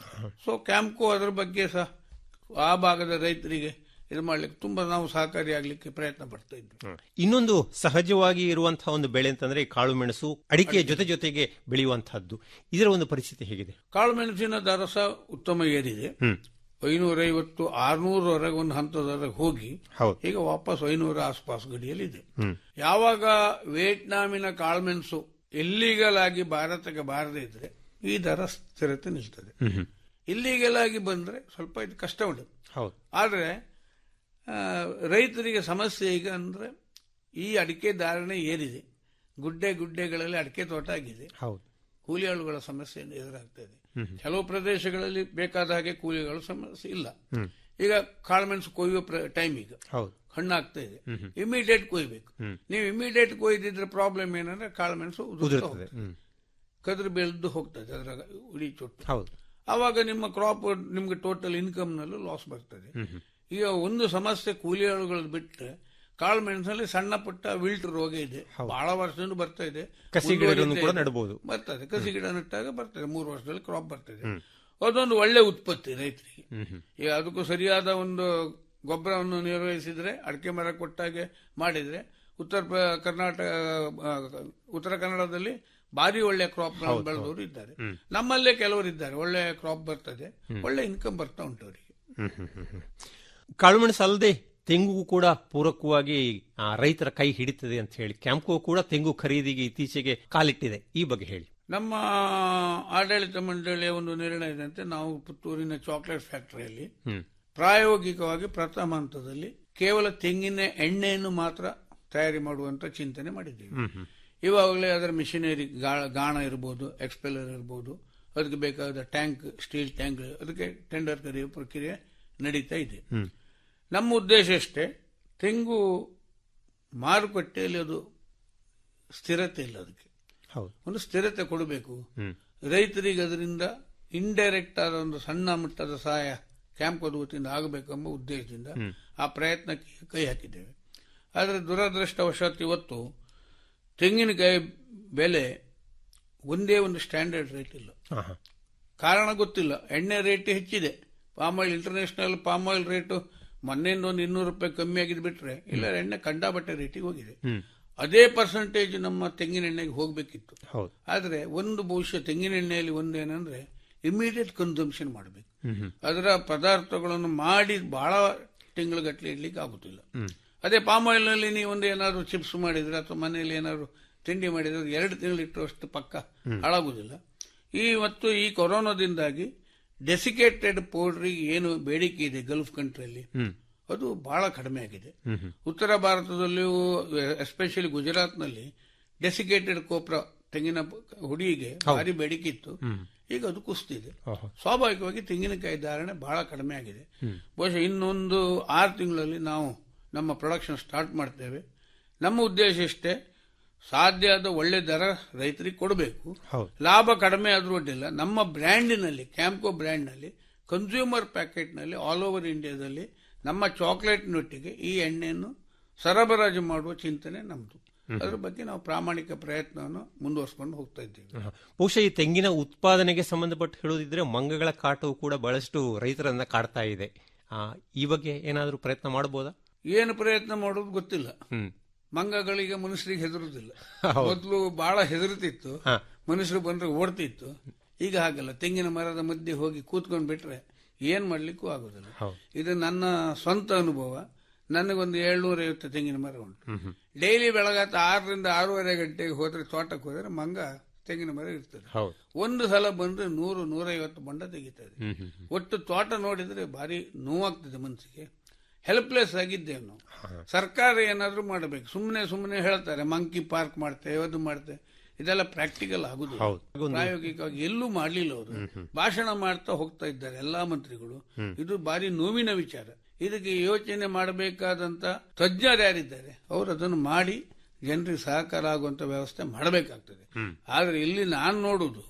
ಸೊ ಕ್ಯಾಂಪ್ಕೋ ಅದರ ಬಗ್ಗೆ ಸಹ ಆ ಭಾಗದ ರೈತರಿಗೆ ಇದು ಮಾಡ್ಲಿಕ್ಕೆ ತುಂಬಾ ನಾವು ಸಹಕಾರಿಯಾಗಲಿಕ್ಕೆ ಪ್ರಯತ್ನ ಪಡ್ತಾ ಇದ್ವಿ ಇನ್ನೊಂದು ಸಹಜವಾಗಿ ಇರುವಂತಹ ಒಂದು ಬೆಳೆ ಅಂತಂದ್ರೆ ಈ ಕಾಳು ಮೆಣಸು ಅಡಿಕೆಯ ಜೊತೆ ಜೊತೆಗೆ ಬೆಳೆಯುವಂತಹದ್ದು ಇದರ ಒಂದು ಪರಿಸ್ಥಿತಿ ಹೇಗಿದೆ ಕಾಳು ಮೆಣಸಿನ ದರ ಸಹ ಉತ್ತಮ ಏರಿದೆ ಹ್ಮ್ ಐನೂರೈವತ್ತು ಆರ್ನೂರವರೆಗೆ ಒಂದು ಹಂತದವರೆಗೆ ಹೋಗಿ ಹೌದು ಈಗ ವಾಪಸ್ ಐನೂರ ಆಸ್ಪಾಸ್ ಗಡಿಯಲ್ಲಿದೆ ಹ್ಮ್ ಯಾವಾಗ ವಿಯೆಟ್ನಾಮಿನ ಕಾಳುಮೆಣಸು ಇಲ್ಲಿಗಲ್ ಆಗಿ ಭಾರತಕ್ಕೆ ಬಾರದೇ ಇದ್ರೆ ಈ ದರ ಸ್ಥಿರತೆ ನಿಲ್ತದೆ ಹ್ಮ್ ಹ್ಮ್. ಇಲ್ಲಿಗಲ್ ಆಗಿ ಬಂದ್ರೆ ಸ್ವಲ್ಪ ಇದು ಕಷ್ಟ ಉಂಟು ಹೌದು ಆದ್ರೆ ಆ, ರೈತರಿಗೆ ಸಮಸ್ಯೆ ಈಗ ಅಂದ್ರೆ ಈ ಅಡಿಕೆ ಧಾರಣೆ ಏರಿದೆ ಗುಡ್ಡೆ ಗುಡ್ಡೆಗಳಲ್ಲಿ ಅಡಿಕೆ ತೋಟ ಆಗಿದೆ ಹೌದು ಕೂಲಿ ಆಳುಗಳ ಸಮಸ್ಯೆ ಎದುರಾಗ್ತಾ ಇದೆ ಹ್ಮ್ ಹ್ಮ್. ಕೆಲವು ಪ್ರದೇಶಗಳಲ್ಲಿ ಬೇಕಾದ ಹಾಗೆ ಕೂಲಿಗಳ ಸಮಸ್ಯೆ ಇಲ್ಲ ಹ್ಮ್. ಈಗ ಕಾಳುಮೆಣಸು ಕೊಯ್ಯುವ ಟೈಮ್ ಈಗ ಹೌದು ಹಣ್ಣಾಗ್ತಾ ಇದೆ ಹ್ಮ್ ಹ್ಮ್. ಇಮಿಡಿಯೇಟ್ ಕೊಯ್ಬೇಕು ಹ್ಮ್. ನೀವು ಇಮಿಡಿಯೇಟ್ ಕೊಯ್ದಿದ್ರೆ ಪ್ರಾಬ್ಲಮ್ ಏನಂದ್ರೆ ಕಾಳುಮೆಣಸು ಉದುರ್ತಾ ಉದುರ್ತದೆ ಹೋಗ್ತದೆ. ಹ್ಮ್ ಕದ್ರು ಬೆಳೆದು ಹೋಗ್ತದೆ ಅದರ ಉಳಿ ಚೊಟ್ಟು ಹೌದು ಆವಾಗ ನಿಮ್ಮ ಕ್ರಾಪ್ ನಿಮ್ಗೆ ಟೋಟಲ್ ಇನ್ಕಮ್ ನಲ್ಲೂ ಲಾಸ್ ಬರ್ತದೆ ಹ್ಮ್ ಹ್ಮ್. ಈಗ ಒಂದು ಸಮಸ್ಯೆ ಕೂಲಿ ಆಳುಗಳು ಬಿಟ್ಟರೆ ಕಾಳು ಮೆಣಸಲ್ಲಿ ಸಣ್ಣ ಪುಟ್ಟ ವಿಲ್ಟ್ ರೋಗ ಇದೆ ಬಹಳ ವರ್ಷದಿಂದ ಬರ್ತಾ ಇದೆ ಕಸಿ ಗಿಡಗಳನ್ನು ಮುಂದುವರಿತಾ ಕೂಡ ಇದೆ. ನೆಡಬಹುದು. ಬರ್ತದೆ ಕಸಿ ಗಿಡ ನೆಟ್ಟಾಗ ಬರ್ತದೆ ಮೂರು ವರ್ಷದಲ್ಲಿ ಕ್ರಾಪ್ ಬರ್ತದೆ ಹ್ಮ್. ಅದೊಂದು ಒಳ್ಳೆ ಉತ್ಪತ್ತಿ ರೈತರಿಗೆ ಹ್ಮ್ ಹ್ಮ್. ಈಗ ಅದಕ್ಕೂ ಸರಿಯಾದ ಒಂದು ಗೊಬ್ಬರವನ್ನು ನಿರ್ವಹಿಸಿದ್ರೆ ಅಡಿಕೆ ಮರ ಕೊಟ್ಟಾಗೆ ಮಾಡಿದ್ರೆ ಉತ್ತರ ಪ- ಕರ್ನಾಟಕ ಆ, ಉತ್ತರ ಕನ್ನಡದಲ್ಲಿ ಭಾರಿ ಒಳ್ಳೆ ಕ್ರಾಪ್ ಹೌದು, ಬೆಳೆದವರು ಇದ್ದಾರೆ ಹ್ಮ್. ನಮ್ಮಲ್ಲೇ ಕೆಲವರು ಇದ್ದಾರೆ ಒಳ್ಳೆ ಕ್ರಾಪ್ ಬರ್ತದೆ ಹ್ಮ್. ಒಳ್ಳೆ ಇನ್ಕಮ್ ಬರ್ತಾ ಉಂಟು ಅವರಿಗೆ ಹ್ಮ್ ಹ್ಮ್ ಹ್ಮ್ ಹ್ಮ್. ಕಾಳುಮೆಣಸು ಅಲ್ಲದೆ ತೆಂಗು ಕೂಡ ಪೂರಕವಾಗಿ ಆ, ರೈತರ ಕೈ ಹಿಡಿತದೆ ಅಂತ ಹೇಳಿ ಕ್ಯಾಂಪ್ಕೋ ಕೂಡ ತೆಂಗು ಖರೀದಿಗೆ ಇತ್ತೀಚೆಗೆ ಕಾಲಿಟ್ಟಿದೆ ಈ ಬಗ್ಗೆ ಹೇಳಿ ನಮ್ಮ ಆಡಳಿತ ಮಂಡಳಿಯ ಒಂದು ನಿರ್ಣಯದಂತೆ ನಾವು ಪುತ್ತೂರಿನ ಚಾಕ್ಲೇಟ್ ಫ್ಯಾಕ್ಟರಿಯಲ್ಲಿ ಹ್ಮ್ ಪ್ರಾಯೋಗಿಕವಾಗಿ ಪ್ರಥಮ ಹಂತದಲ್ಲಿ ಕೇವಲ ತೆಂಗಿನ ಎಣ್ಣೆಯನ್ನು ಮಾತ್ರ ತಯಾರಿ ಮಾಡುವಂತ ಚಿಂತನೆ ಮಾಡಿದ್ದೀವಿ ಹ್ಮ್ ಹ್ಮ್ ಇವಾಗಲೇ ಅದರ ಮಿಷಿನರಿ ಗಾಣ ಇರ್ಬೋದು ಎಕ್ಸ್ಪೆಲ್ಲರ್ ಇರ್ಬೋದು ಅದಕ್ಕೆ ಬೇಕಾದ ಟ್ಯಾಂಕ್ ಸ್ಟೀಲ್ ಟ್ಯಾಂಕ್ ಅದಕ್ಕೆ ಟೆಂಡರ್ ಕರೆಯುವ ಪ್ರಕ್ರಿಯೆ ನಡೀತಾ ಇದೆ ಹ್ಮ್ ನಮ್ಮ ಉದ್ದೇಶ ಅಷ್ಟೇ ತೆಂಗು ಮಾರುಕಟ್ಟೆಯಲ್ಲಿ ಅದು ಸ್ಥಿರತೆ ಇಲ್ಲ ಅದಕ್ಕೆ ಹೌದು ಒಂದು ಸ್ಥಿರತೆ ಕೊಡಬೇಕು ಹ್ಮ್ ರೈತರಿಗೆ ಅದರಿಂದ ಇಂಡೈರೆಕ್ಟ್ ಆದ ಒಂದು ಸಣ್ಣ ಮಟ್ಟದ ಸಹಾಯ ಕ್ಯಾಂಪ್ ವತಿಯಿಂದ ಆಗಬೇಕೆಂಬ ಉದ್ದೇಶದಿಂದ ಹ್ಮ್. ಆ ಪ್ರಯತ್ನಕ್ಕೆ ಕೈ ಹಾಕಿದ್ದೇವೆ ಆದರೆ ದುರದೃಷ್ಟವಶಾತ್ ಇವತ್ತು ತೆಂಗಿನಕಾಯಿ ಬೆಲೆ ಒಂದೇ ಒಂದು ಸ್ಟ್ಯಾಂಡರ್ಡ್ ರೇಟ್ ಇಲ್ಲ ಹಾ, ಹಾ. ಕಾರಣ ಗೊತ್ತಿಲ್ಲ ಎಣ್ಣೆ ರೇಟ್ ಹೆಚ್ಚಿದೆ palm oil international palm oil rate ಮೊನ್ನೆಯಿಂದ ಒಂದು ಇನ್ನೂರು ರೂಪಾಯಿ ಕಮ್ಮಿ ಆಗಿದ್ ಬಿಟ್ರೆ ಇಲ್ಲ ಎಣ್ಣೆ ಕಂಡಾಬಟ್ಟೆ ರೇಟಿಗೆ ಹೋಗಿದೆ ಹ್ಮ್ ಅದೇ ಪರ್ಸೆಂಟೇಜ್ ನಮ್ಮ ತೆಂಗಿನ ಎಣ್ಣೆಗೆ ಹೋಗಬೇಕಿತ್ತು ಹೌದು ಆದರೆ ಒಂದು ಬಹುಶಃ ತೆಂಗಿನ ಎಣ್ಣೆಯಲ್ಲಿ ಒಂದೇನಂದ್ರೆ ಇಮಿಡಿಯೇಟ್ ಕನ್ಸಂಪ್ಷನ್ ಮಾಡಬೇಕು ಹ್ಮ್ ಹ್ಮ್ ಅದರ ಪದಾರ್ಥಗಳನ್ನು ಮಾಡಿ ಬಹಳ ತಿಂಗಳಗಟ್ಟಲೆ ಇಡ್ಲಿಕ್ಕೆ ಆಗುತ್ತಿಲ್ಲ ಹ್ಮ್ ಅದೇ ಪಾಮ್ ಆಯಿಲ್ ನಲ್ಲಿ ನೀವು ಒಂದು ಏನಾದ್ರು ಚಿಪ್ಸ್ ಮಾಡಿದ್ರೆ ಅಥವಾ ಮನೆಯಲ್ಲಿ ಏನಾದ್ರು ತಿಂಡಿ ಮಾಡಿದ್ರೆ ಅದು ಎರಡು ತಿಂಗಳು ಇಟ್ಟುವಷ್ಟು ಪಕ್ಕ ಹ್ಮ್. ಹಾಳಾಗುದಿಲ್ಲ ಈ ಮತ್ತು ಈ ಕೊರೋನಾದಿಂದಾಗಿ ಡೆಸಿಕೇಟೆಡ್ ಪೌಡ್ರಿಗೆ ಏನು ಬೇಡಿಕೆ ಇದೆ ಗಲ್ಫ್ ಕಂಟ್ರಿಯಲ್ಲಿ ಹ್ಮ್ ಅದು ಬಹಳ ಕಡಿಮೆ ಆಗಿದೆ ಹ್ಮ್ ಹ್ಮ್ ಉತ್ತರ ಭಾರತದಲ್ಲಿಯೂ ಎಸ್ಪೆಷಲಿ ಗುಜರಾತ್ನಲ್ಲಿ ಡೆಸಿಕೇಟೆಡ್ ಕೋಪ್ರ ತೆಂಗಿನ ಹುಡಿಗೆ ಹೌದು. ಭಾರಿ ಬೇಡಿಕೆ ಇತ್ತು ಹ್ಮ್ ಈಗ ಅದು ಕುಸ್ತಿದೆ ಓಹೋ. ಸ್ವಾಭಾವಿಕವಾಗಿ ತೆಂಗಿನಕಾಯಿ ಧಾರಣೆ ಬಹಳ ಕಡಿಮೆ ಆಗಿದೆ ಹ್ಮ್. ಬಹುಶಃ ಇನ್ನೊಂದು ಆರು ತಿಂಗಳಲ್ಲಿ ನಾವು ನಮ್ಮ ಪ್ರೊಡಕ್ಷನ್ ಸ್ಟಾರ್ಟ್ ಮಾಡ್ತೇವೆ ನಮ್ಮ ಉದ್ದೇಶ ಇಷ್ಟೇ ಸಾಧ್ಯ ಆದ ಒಳ್ಳೆ ದರ ರೈತರಿಗೆ ಕೊಡಬೇಕು ಹೌದು ಲಾಭ ಕಡಿಮೆ ಆದ್ರೂ ಅಡ್ಡಿಲ್ಲ ನಮ್ಮ ಬ್ರ್ಯಾಂಡಿನಲ್ಲಿ ಕ್ಯಾಂಪ್ಕೋ ಬ್ರ್ಯಾಂಡ್ನಲ್ಲಿ ಕನ್ಸ್ಯೂಮರ್ ಪ್ಯಾಕೆಟ್ನಲ್ಲಿ ಆಲ್ ಓವರ್ ಇಂಡಿಯಾದಲ್ಲಿ ನಮ್ಮ ಚಾಕ್ಲೇಟ್ನೊಟ್ಟಿಗೆ ಈ ಎಣ್ಣೆಯನ್ನು ಸರಬರಾಜು ಮಾಡುವ ಚಿಂತನೆ ನಮ್ಮದು ಅದರ ಬಗ್ಗೆ ನಾವು ಪ್ರಾಮಾಣಿಕ ಪ್ರಯತ್ನವನ್ನು ಮುಂದುವರಿಸಿಕೊಂಡು ಹೋಗ್ತಾ ಇದ್ದೇವೆ ಹ. ಬಹುಶಃ ಈ ತೆಂಗಿನ ಉತ್ಪಾದನೆಗೆ ಸಂಬಂಧಪಟ್ಟು ಹೇಳುವುದಿದ್ರೆ ಮಂಗಗಳ ಕಾಟವು ಕೂಡ ಬಹಳಷ್ಟು ರೈತರನ್ನ ಕಾಡ್ತಾ ಇದೆ ಆ, ಈ ಬಗ್ಗೆ ಏನಾದರೂ ಪ್ರಯತ್ನ ಮಾಡಬಹುದಾ ಏನು ಪ್ರಯತ್ನ ಮಾಡೋದು ಗೊತ್ತಿಲ್ಲ ಹ್ಮ್ ಮಂಗಗಳಿಗೆ ಮನುಷ್ಯರಿಗೆ ಹೆದರುದಿಲ್ಲ ಹೌದು. ಮೊದಲು ಬಹಳ ಹೆದರುತ್ತಿತ್ತು ಹ. ಮನುಷ್ಯರು ಬಂದ್ರೆ ಓಡ್ತಿತ್ತು ಈಗ ಹಾಗಲ್ಲ ತೆಂಗಿನ ಮರದ ಮಧ್ಯೆ ಹೋಗಿ ಕೂತ್ಕೊಂಡು ಬಿಟ್ರೆ ಏನ್ ಮಾಡ್ಲಿಕ್ಕೂ ಆಗುದಿಲ್ಲ ಹೌದು. ಇದು ನನ್ನ ಸ್ವಂತ ಅನುಭವ ನನಗೊಂದು ಏಳ್ನೂರ ಐವತ್ತು ತೆಂಗಿನ ಮರ ಉಂಟು ಹ್ಮ್ ಹ್ಮ್ ಡೈಲಿ ಬೆಳಗಾತ ಆರರಿಂದ ಆರೂವರೆ ಗಂಟೆಗೆ ಹೋದ್ರೆ ತೋಟಕ್ಕೆ ಹೋದ್ರೆ ಮಂಗ ತೆಂಗಿನ ಮರ ಇರ್ತದೆ ಹೌದು ಒಂದು ಸಲ ಬಂದ್ರೆ ನೂರು ನೂರೈವತ್ತು ಬಂಡ ತೆಗಿತದೆ ಹ್ಮ್ ಹ್ಮ್ ಹ್ಮ್. ಒಟ್ಟು ತೋಟ ನೋಡಿದ್ರೆ ಭಾರಿ ನೋವಾಗ್ತದೆ ಮನಸ್ಸಿಗೆ ಹೆಲ್ಪ್ಲೆಸ್ ಆಗಿದ್ದೇವೆ ನಾವು ಸರ್ಕಾರ ಏನಾದ್ರೂ ಮಾಡಬೇಕು ಸುಮ್ಮನೆ ಸುಮ್ಮನೆ ಹೇಳ್ತಾರೆ ಮಂಕಿ ಪಾರ್ಕ್ ಮಾಡ್ತೇವೆ ಅದು ಮಾಡ್ತೇವೆ ಇದೆಲ್ಲ ಪ್ರಾಕ್ಟಿಕಲ್ ಆಗುದು ಹೌದು. ಒಂದು- ಪ್ರಾಯೋಗಿಕವಾಗಿ ಎಲ್ಲೂ ಮಾಡ್ಲಿಲ್ಲ ಅವರು ಭಾಷಣ ಮಾಡ್ತಾ ಹೋಗ್ತಾ ಇದ್ದಾರೆ ಎಲ್ಲಾ ಮಂತ್ರಿಗಳು ಹ್ಮ್. ಇದು ಭಾರಿ ನೋವಿನ ವಿಚಾರ ಇದಕ್ಕೆ ಯೋಚನೆ ಮಾಡಬೇಕಾದಂತ ತಜ್ಞರು ಯಾರಿದ್ದಾರೆ ಅವರು ಅದನ್ನು ಮಾಡಿ ಜನರಿಗೆ ಸಹಕಾರ ಆಗುವಂತ ವ್ಯವಸ್ಥೆ ಮಾಡಬೇಕಾಗ್ತದೆ ಹ್ಮ್. ಆದ್ರೆ ಇಲ್ಲಿ ನಾನು ನೋಡುದು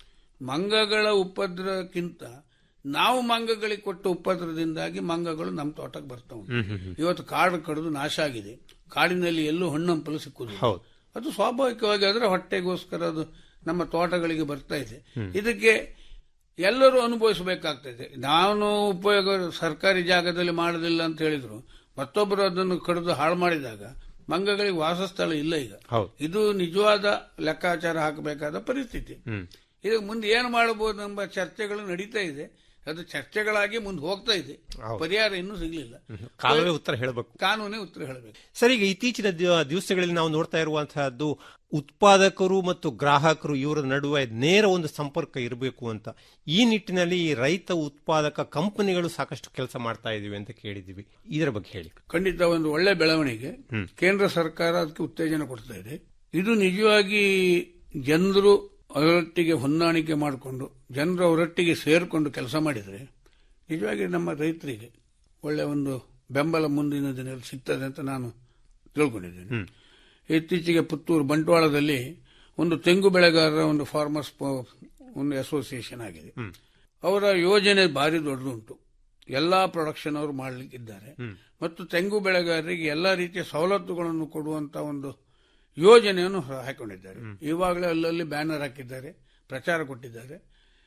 ಮಂಗಗಳ ಉಪದ್ರಕ್ಕಿಂತ ನಾವು ಮಂಗಗಳಿಗೆ ಕೊಟ್ಟ ಉಪದ್ರದಿಂದಾಗಿ ಮಂಗಗಳು ನಮ್ಮ ತೋಟಕ್ಕೆ ಬರ್ತಾ ಉಂಟು ಹ್ಮ್ ಹ್ಮ್ ಹ್ಮ್. ಇವತ್ತು ಕಾಡು ಕಡಿದು ನಾಶ ಆಗಿದೆ ಕಾಡಿನಲ್ಲಿ ಎಲ್ಲೂ ಹಣ್ಣಂಪಲು ಸಿಕ್ಕುದು ಹೌದು ಅದು ಸ್ವಾಭಾವಿಕವಾಗಿ ಅದರ ಹೊಟ್ಟೆಗೋಸ್ಕರ ಅದು ನಮ್ಮ ತೋಟಗಳಿಗೆ ಬರ್ತಾ ಇದೆ ಹ್ಮ್. ಇದಕ್ಕೆ ಎಲ್ಲರೂ ಅನುಭವಿಸಬೇಕಾಗ್ತದೆ ನಾನು ಉಪಯೋಗ ಸರ್ಕಾರಿ ಜಾಗದಲ್ಲಿ ಮಾಡೋದಿಲ್ಲ ಅಂತ ಹೇಳಿದ್ರು ಮತ್ತೊಬ್ಬರು ಅದನ್ನು ಕಡಿದು ಹಾಳು ಮಾಡಿದಾಗ ಮಂಗಗಳಿಗೆ ವಾಸಸ್ಥಳ ಇಲ್ಲ ಈಗ ಹೌದು ಇದು ನಿಜವಾದ ಲೆಕ್ಕಾಚಾರ ಹಾಕಬೇಕಾದ ಪರಿಸ್ಥಿತಿ ಹ್ಮ್ ಇದಕ್ಕೆ ಮುಂದೆ ಏನು ಮಾಡಬಹುದು ಎಂಬ ಚರ್ಚೆಗಳು ನಡೀತಾ ಇದೆ ಅದು ಚರ್ಚೆಗಳಾಗಿ ಮುಂದೆ ಹೋಗ್ತಾ ಇದೆ ಹೌದು. ಪರಿಹಾರ ಇನ್ನೂ ಸಿಗಲಿಲ್ಲ ಕಾಲವೇ ಉತ್ತರ ಹೇಳಬೇಕು ಕಾನೂನೇ ಉತ್ತರ ಹೇಳಬೇಕು ಸರ್ ಈಗ ಇತ್ತೀಚಿನ ದಿವ- ದಿವಸಗಳಲ್ಲಿ ನಾವು ನೋಡ್ತಾ ಇರುವಂತಹದ್ದು ಉತ್ಪಾದಕರು ಮತ್ತು ಗ್ರಾಹಕರು ಇವರ ನಡುವೆ ನೇರ ಒಂದು ಸಂಪರ್ಕ ಇರಬೇಕು ಅಂತ ಈ ನಿಟ್ಟಿನಲ್ಲಿ ಈ ರೈತ ಉತ್ಪಾದಕ ಕಂಪನಿಗಳು ಸಾಕಷ್ಟು ಕೆಲಸ ಮಾಡ್ತಾ ಇದೀವಿ ಅಂತ ಕೇಳಿದೀವಿ ಇದರ ಬಗ್ಗೆ ಹೇಳಿ ಖಂಡಿತ ಒಂದು ಒಳ್ಳೆ ಬೆಳವಣಿಗೆ ಹ್ಮ್. ಕೇಂದ್ರ ಸರ್ಕಾರ ಅದಕ್ಕೆ ಉತ್ತೇಜನ ಕೊಡ್ತಾ ಇದೆ ಇದು ನಿಜವಾಗಿ ಜನರು ಅವರೊಟ್ಟಿಗೆ ಹೊಂದಾಣಿಕೆ ಮಾಡಿಕೊಂಡು ಜನರು ಅವರೊಟ್ಟಿಗೆ ಸೇರಿಕೊಂಡು ಕೆಲಸ ಮಾಡಿದರೆ ನಿಜವಾಗಿ ನಮ್ಮ ರೈತರಿಗೆ ಒಳ್ಳೆ ಒಂದು ಬೆಂಬಲ ಮುಂದಿನ ದಿನದಲ್ಲಿ ಸಿಗ್ತದೆ ಅಂತ ನಾನು ತಿಳ್ಕೊಂಡಿದ್ದೇನೆ ಹ್ಮ್. ಇತ್ತೀಚೆಗೆ ಪುತ್ತೂರು ಬಂಟ್ವಾಳದಲ್ಲಿ ಒಂದು ತೆಂಗು ಬೆಳೆಗಾರರ ಒಂದು ಫಾರ್ಮರ್ಸ್ ಒಂದು ಅಸೋಸಿಯೇಷನ್ ಆಗಿದೆ ಹ್ಮ್. ಅವರ ಯೋಜನೆ ಭಾರಿ ದೊಡ್ಡದುಂಟು ಎಲ್ಲಾ ಪ್ರೊಡಕ್ಷನ್ ಅವರು ಮಾಡಲಿಕ್ಕಿದ್ದಾರೆ ಹ್ಮ್. ಮತ್ತು ತೆಂಗು ಬೆಳೆಗಾರರಿಗೆ ಎಲ್ಲಾ ರೀತಿಯ ಸವಲತ್ತುಗಳನ್ನು ಕೊಡುವಂತ ಒಂದು ಯೋಜನೆಯನ್ನು ಹಾಕೊಂಡಿದ್ದಾರೆ ಈವಾಗಲೇ ಅಲ್ಲಲ್ಲಿ ಬ್ಯಾನರ್ ಹಾಕಿದ್ದಾರೆ ಪ್ರಚಾರ ಕೊಟ್ಟಿದ್ದಾರೆ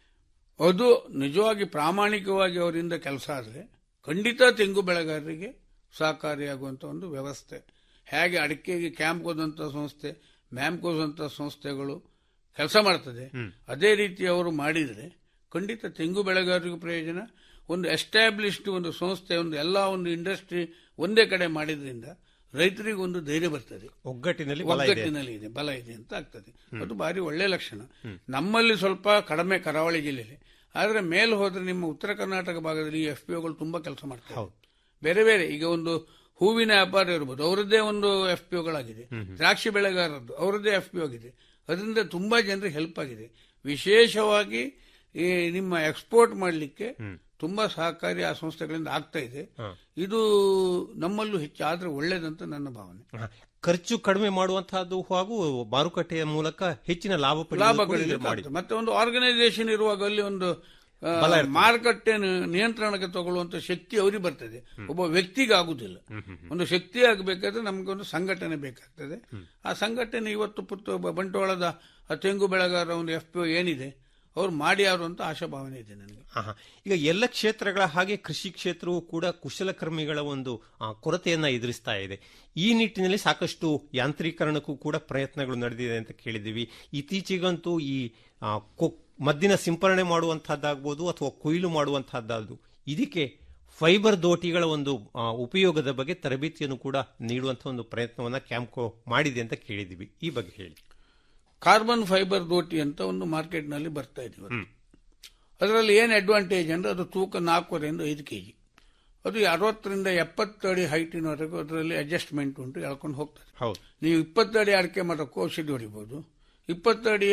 ಅದು ನಿಜವಾಗಿ ಪ್ರಾಮಾಣಿಕವಾಗಿ ಅವರಿಂದ ಕೆಲಸ ಆದರೆ ಖಂಡಿತ ತೆಂಗು ಬೆಳೆಗಾರರಿಗೆ ಸಹಕಾರಿಯಾಗುವಂತ ಒಂದು ವ್ಯವಸ್ಥೆ ಹೇಗೆ ಅಡಿಕೆಗೆ ಕ್ಯಾಂಪ್ಕೋದಂತ ಸಂಸ್ಥೆ ಮ್ಯಾಮ್ಕೋಸ್ ಅಂತ ಸಂಸ್ಥೆಗಳು ಕೆಲಸ ಮಾಡ್ತದೆ ಹ್ಮ್. ಅದೇ ರೀತಿ ಅವರು ಮಾಡಿದರೆ ಖಂಡಿತ ತೆಂಗು ಬೆಳೆಗಾರರಿಗೂ ಪ್ರಯೋಜನ ಒಂದು ಎಸ್ಟಾಬ್ಲಿಷ್ಡ್ ಒಂದು ಸಂಸ್ಥೆ ಒಂದು ಎಲ್ಲ ಒಂದು ಇಂಡಸ್ಟ್ರಿ ಒಂದೇ ಕಡೆ ಮಾಡಿದ್ರಿಂದ ರೈತರಿಗೆ ಒಂದು ಧೈರ್ಯ ಬರ್ತದೆ ಒಗ್ಗಟ್ಟಿನಲ್ಲಿ ಬಲ ಇದೆ. ಒಗ್ಗಟ್ಟಿನಲ್ಲಿ ಇದೆ ಬಲ ಇದೆ ಅಂತ ಆಗ್ತದೆ ಅದು ಬಾರಿ ಒಳ್ಳೆ ಲಕ್ಷಣ ನಮ್ಮಲ್ಲಿ ಸ್ವಲ್ಪ ಕಡಿಮೆ ಕರಾವಳಿ ಜಿಲ್ಲೆಯಲ್ಲಿ ಆದ್ರೆ ಮೇಲೆ ಹೋದ್ರೆ ನಿಮ್ಮ ಉತ್ತರ ಕರ್ನಾಟಕ ಭಾಗದಲ್ಲಿ ಎಫ್ ಪಿ ಒಗಳು ತುಂಬಾ ಕೆಲಸ ಮಾಡ್ತಾರೆ ಬೇರೆ ಬೇರೆ ಈಗ ಒಂದು ಹೂವಿನ ವ್ಯಾಪಾರ ಇರ್ಬೋದು ಅವರದ್ದೇ ಒಂದು ಎಫ್ ಪಿ ಒಗಳಾಗಿದೆ ದ್ರಾಕ್ಷಿ ಬೆಳೆಗಾರರದ್ದು ಅವರದ್ದೇ ಎಫ್ ಪಿ ಆಗಿದೆ ಅದರಿಂದ ತುಂಬಾ ಜನರಿಗೆ ಹೆಲ್ಪ್ ಆಗಿದೆ ವಿಶೇಷವಾಗಿ ಈ ನಿಮ್ಮ ಎಕ್ಸ್ಪೋರ್ಟ್ ಮಾಡಲಿಕ್ಕೆ ತುಂಬಾ ಸಹಕಾರಿ ಆ ಸಂಸ್ಥೆಗಳಿಂದ ಆಗ್ತಾ ಇದೆ ಇದು ನಮ್ಮಲ್ಲೂ ಹೆಚ್ಚು ಆದ್ರೆ ಒಳ್ಳೇದಂತ ನನ್ನ ಭಾವನೆ ಖರ್ಚು ಕಡಿಮೆ ಮಾಡುವಂತಹದ್ದು ಹಾಗೂ ಮಾರುಕಟ್ಟೆಯ ಮೂಲಕ ಹೆಚ್ಚಿನ ಲಾಭ ಪಡೆಯುವುದು ಲಾಭ ಕೂಡ ಇದು ಗಳಿಲಿಕ್ಕೆ ಮಾಡಿ ಆಗ್ತದೆ. ಮತ್ತೆ ಒಂದು ಆರ್ಗನೈಸೇಷನ್ ಇರುವಾಗ ಅಲ್ಲಿ ಒಂದು ಆ, ಬಲ ಇರ್ತದೆ. ಮಾರುಕಟ್ಟೆ ನಿ- ನಿಯಂತ್ರಣಕ್ಕೆ ತಗೊಳ್ಳುವಂತ ಶಕ್ತಿ ಅವರಿಗೆ ಬರ್ತದೆ ಒಬ್ಬ ವ್ಯಕ್ತಿಗೆ ಆಗುದಿಲ್ಲ ಒಂದು ಶಕ್ತಿ ಆಗಬೇಕಾದ್ರೆ ನಮ್ಗೆ ಒಂದು ಸಂಘಟನೆ ಬೇಕಾಗ್ತದೆ ಆ ಸಂಘಟನೆ ಇವತ್ತು ಪುತ್ತ ಒಬ್ಬ ಬಂಟ್ವಾಳದ ಆ ತೆಂಗು ಬೆಳೆಗಾರ ಒಂದು ಎಫ್ ಪಿ ಏನಿದೆ ಅವ್ರು ಮಾಡ್ಯಾರು ಅಂತ ಆಶಾಭಾವನೆ ಇದೆ ನನಗೆ ಆಹಾ. ಈಗ ಎಲ್ಲ ಕ್ಷೇತ್ರಗಳ ಹಾಗೆ ಕೃಷಿ ಕ್ಷೇತ್ರವು ಕೂಡ ಕುಶಲಕರ್ಮಿಗಳ ಒಂದು ಆ, ಕೊರತೆಯನ್ನ ಎದುರಿಸ್ತಾ ಇದೆ ಈ ನಿಟ್ಟಿನಲ್ಲಿ ಸಾಕಷ್ಟು ಯಾಂತ್ರೀಕರಣಕ್ಕೂ ಕೂಡ ಪ್ರಯತ್ನಗಳು ನಡೆದಿದೆ ಅಂತ ಕೇಳಿದ್ದೀವಿ ಇತ್ತೀಚೆಗಂತೂ ಈ ಆ, ಕೊ- ಮದ್ದಿನ ಸಿಂಪರಣೆ ಮಾಡುವಂತಹದ್ದಾಗ್ಬೋದು ಅಥವಾ ಕೊಯ್ಲು ಮಾಡುವಂತಹದ್ದಾದ್ರು ಇದಕ್ಕೆ ಫೈಬರ್ ದೋಟಿಗಳ ಒಂದು ಆ, ಉಪಯೋಗದ ಬಗ್ಗೆ ತರಬೇತಿಯನ್ನು ಕೂಡ ನೀಡುವಂತಹ ಒಂದು ಪ್ರಯತ್ನವನ್ನ ಕ್ಯಾಂಪ್ಕೋ ಮಾಡಿದೆ ಅಂತ ಕೇಳಿದ್ದೀವಿ ಈ ಬಗ್ಗೆ ಹೇಳಿ ಕಾರ್ಬನ್ ಫೈಬರ್ ದೋಟಿ ಅಂತ ಒಂದು ಮಾರ್ಕೆಟ್ ನಲ್ಲಿ ಬರ್ತಾ ಇದೆ ಇವತ್ತು. ಅದರಲ್ಲಿ ಏನು ಅಡ್ವಾಂಟೇಜ್ ಅಂದ್ರೆ ಅದು ತೂಕ ನಾಲ್ಕೂವರೆಯಿಂದ ಐದು ಕೆಜಿ ಅದು ಅರವತ್ತರಿಂದ ಎಪ್ಪತ್ತು ಅಡಿ ಹೈಟಿನವರೆಗೂ ಅದರಲ್ಲಿ ಅಡ್ಜಸ್ಟ್ಮೆಂಟ್ ಉಂಟು ಎಳ್ಕೊಂಡು ಹೋಗ್ತದೆ ಹೌದು ನೀವು ಇಪ್ಪತ್ತು ಅಡಿ ಅಡಿಕೆ ಮರಕ್ಕೂ ಔಷಧಿ ಹೊಡಿಬಹುದು ಇಪ್ಪತ್ತು ಅಡಿಯ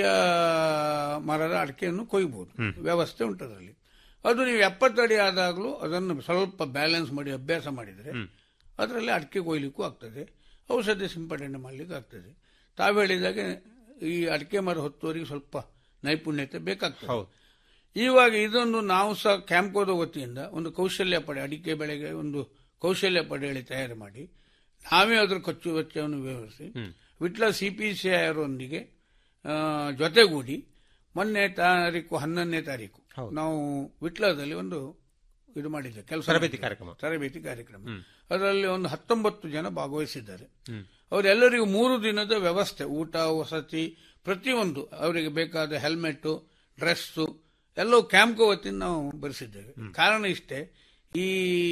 ಮರದ ಅಡಿಕೆಯನ್ನು ಕೊಯ್ಬಹುದು ವ್ಯವಸ್ಥೆ ಉಂಟು ಅದರಲ್ಲಿ ಅದು ನೀವು ಎಪ್ಪತ್ತು ಅಡಿ ಆದಾಗಲೂ ಅದನ್ನು ಸ್ವಲ್ಪ ಬ್ಯಾಲೆನ್ಸ್ ಮಾಡಿ ಅಭ್ಯಾಸ ಮಾಡಿದರೆ ಅದರಲ್ಲಿ ಅಡಿಕೆ ಕೊಯ್ಲಿಕ್ಕೂ ಆಗ್ತದೆ ಔಷಧಿ ಸಿಂಪಡಣೆ ಮಾಡಲಿಕ್ಕೆ ಆಗ್ತದೆ ತಾವು ಹೇಳಿದಾಗೆ ಈ ಅಡಿಕೆ ಮರ ಹೊತ್ತುವರಿಗೆ ಸ್ವಲ್ಪ ನೈಪುಣ್ಯತೆ ಬೇಕಾಗ್ತದೆ ಇವಾಗ ಇದೊಂದು ನಾವು ಸಹ ಕ್ಯಾಂಪ್ಕೋದ ವತಿಯಿಂದ ಒಂದು ಕೌಶಲ್ಯ ಪಡೆ ಅಡಿಕೆ ಬೆಳೆಗೆ ಒಂದು ಕೌಶಲ್ಯ ಪಡೆಯಲ್ಲಿ ತಯಾರು ಮಾಡಿ ನಾವೇ ಅದರ ಖರ್ಚು ವೆಚ್ಚವನ್ನು ವಿವರಿಸಿ ವಿಟ್ಲ ಸಿ ಪಿ ಸಿ ಅವರೊಂದಿಗೆ ಆ, ಜೊತೆಗೂಡಿ ಮೊನ್ನೆ ತಾರೀಕು ಹನ್ನೊಂದನೇ ತಾರೀಕು ನಾವು ವಿಟ್ಲದಲ್ಲಿ ಒಂದು ಇದು ಮಾಡಿದ್ದೆ ಕೆಲಸ ತರಬೇತಿ ಕಾರ್ಯಕ್ರಮ. ತರಬೇತಿ ಕಾರ್ಯಕ್ರಮ ಅದರಲ್ಲಿ ಒಂದು ಹತ್ತೊಂಬತ್ತು ಜನ ಭಾಗವಹಿಸಿದ್ದಾರೆ ಅವರೆಲ್ಲರಿಗೂ ಮೂರು ದಿನದ ವ್ಯವಸ್ಥೆ ಊಟ ವಸತಿ ಪ್ರತಿಯೊಂದು ಅವರಿಗೆ ಬೇಕಾದ ಹೆಲ್ಮೆಟ್ ಡ್ರೆಸ್ಸು ಎಲ್ಲವೂ ಕ್ಯಾಂಪ್ಗೆ ವತಿಯಿಂದ ನಾವು ಬರೆಸಿದ್ದೇವೆ ಕಾರಣ ಇಷ್ಟೇ ಈ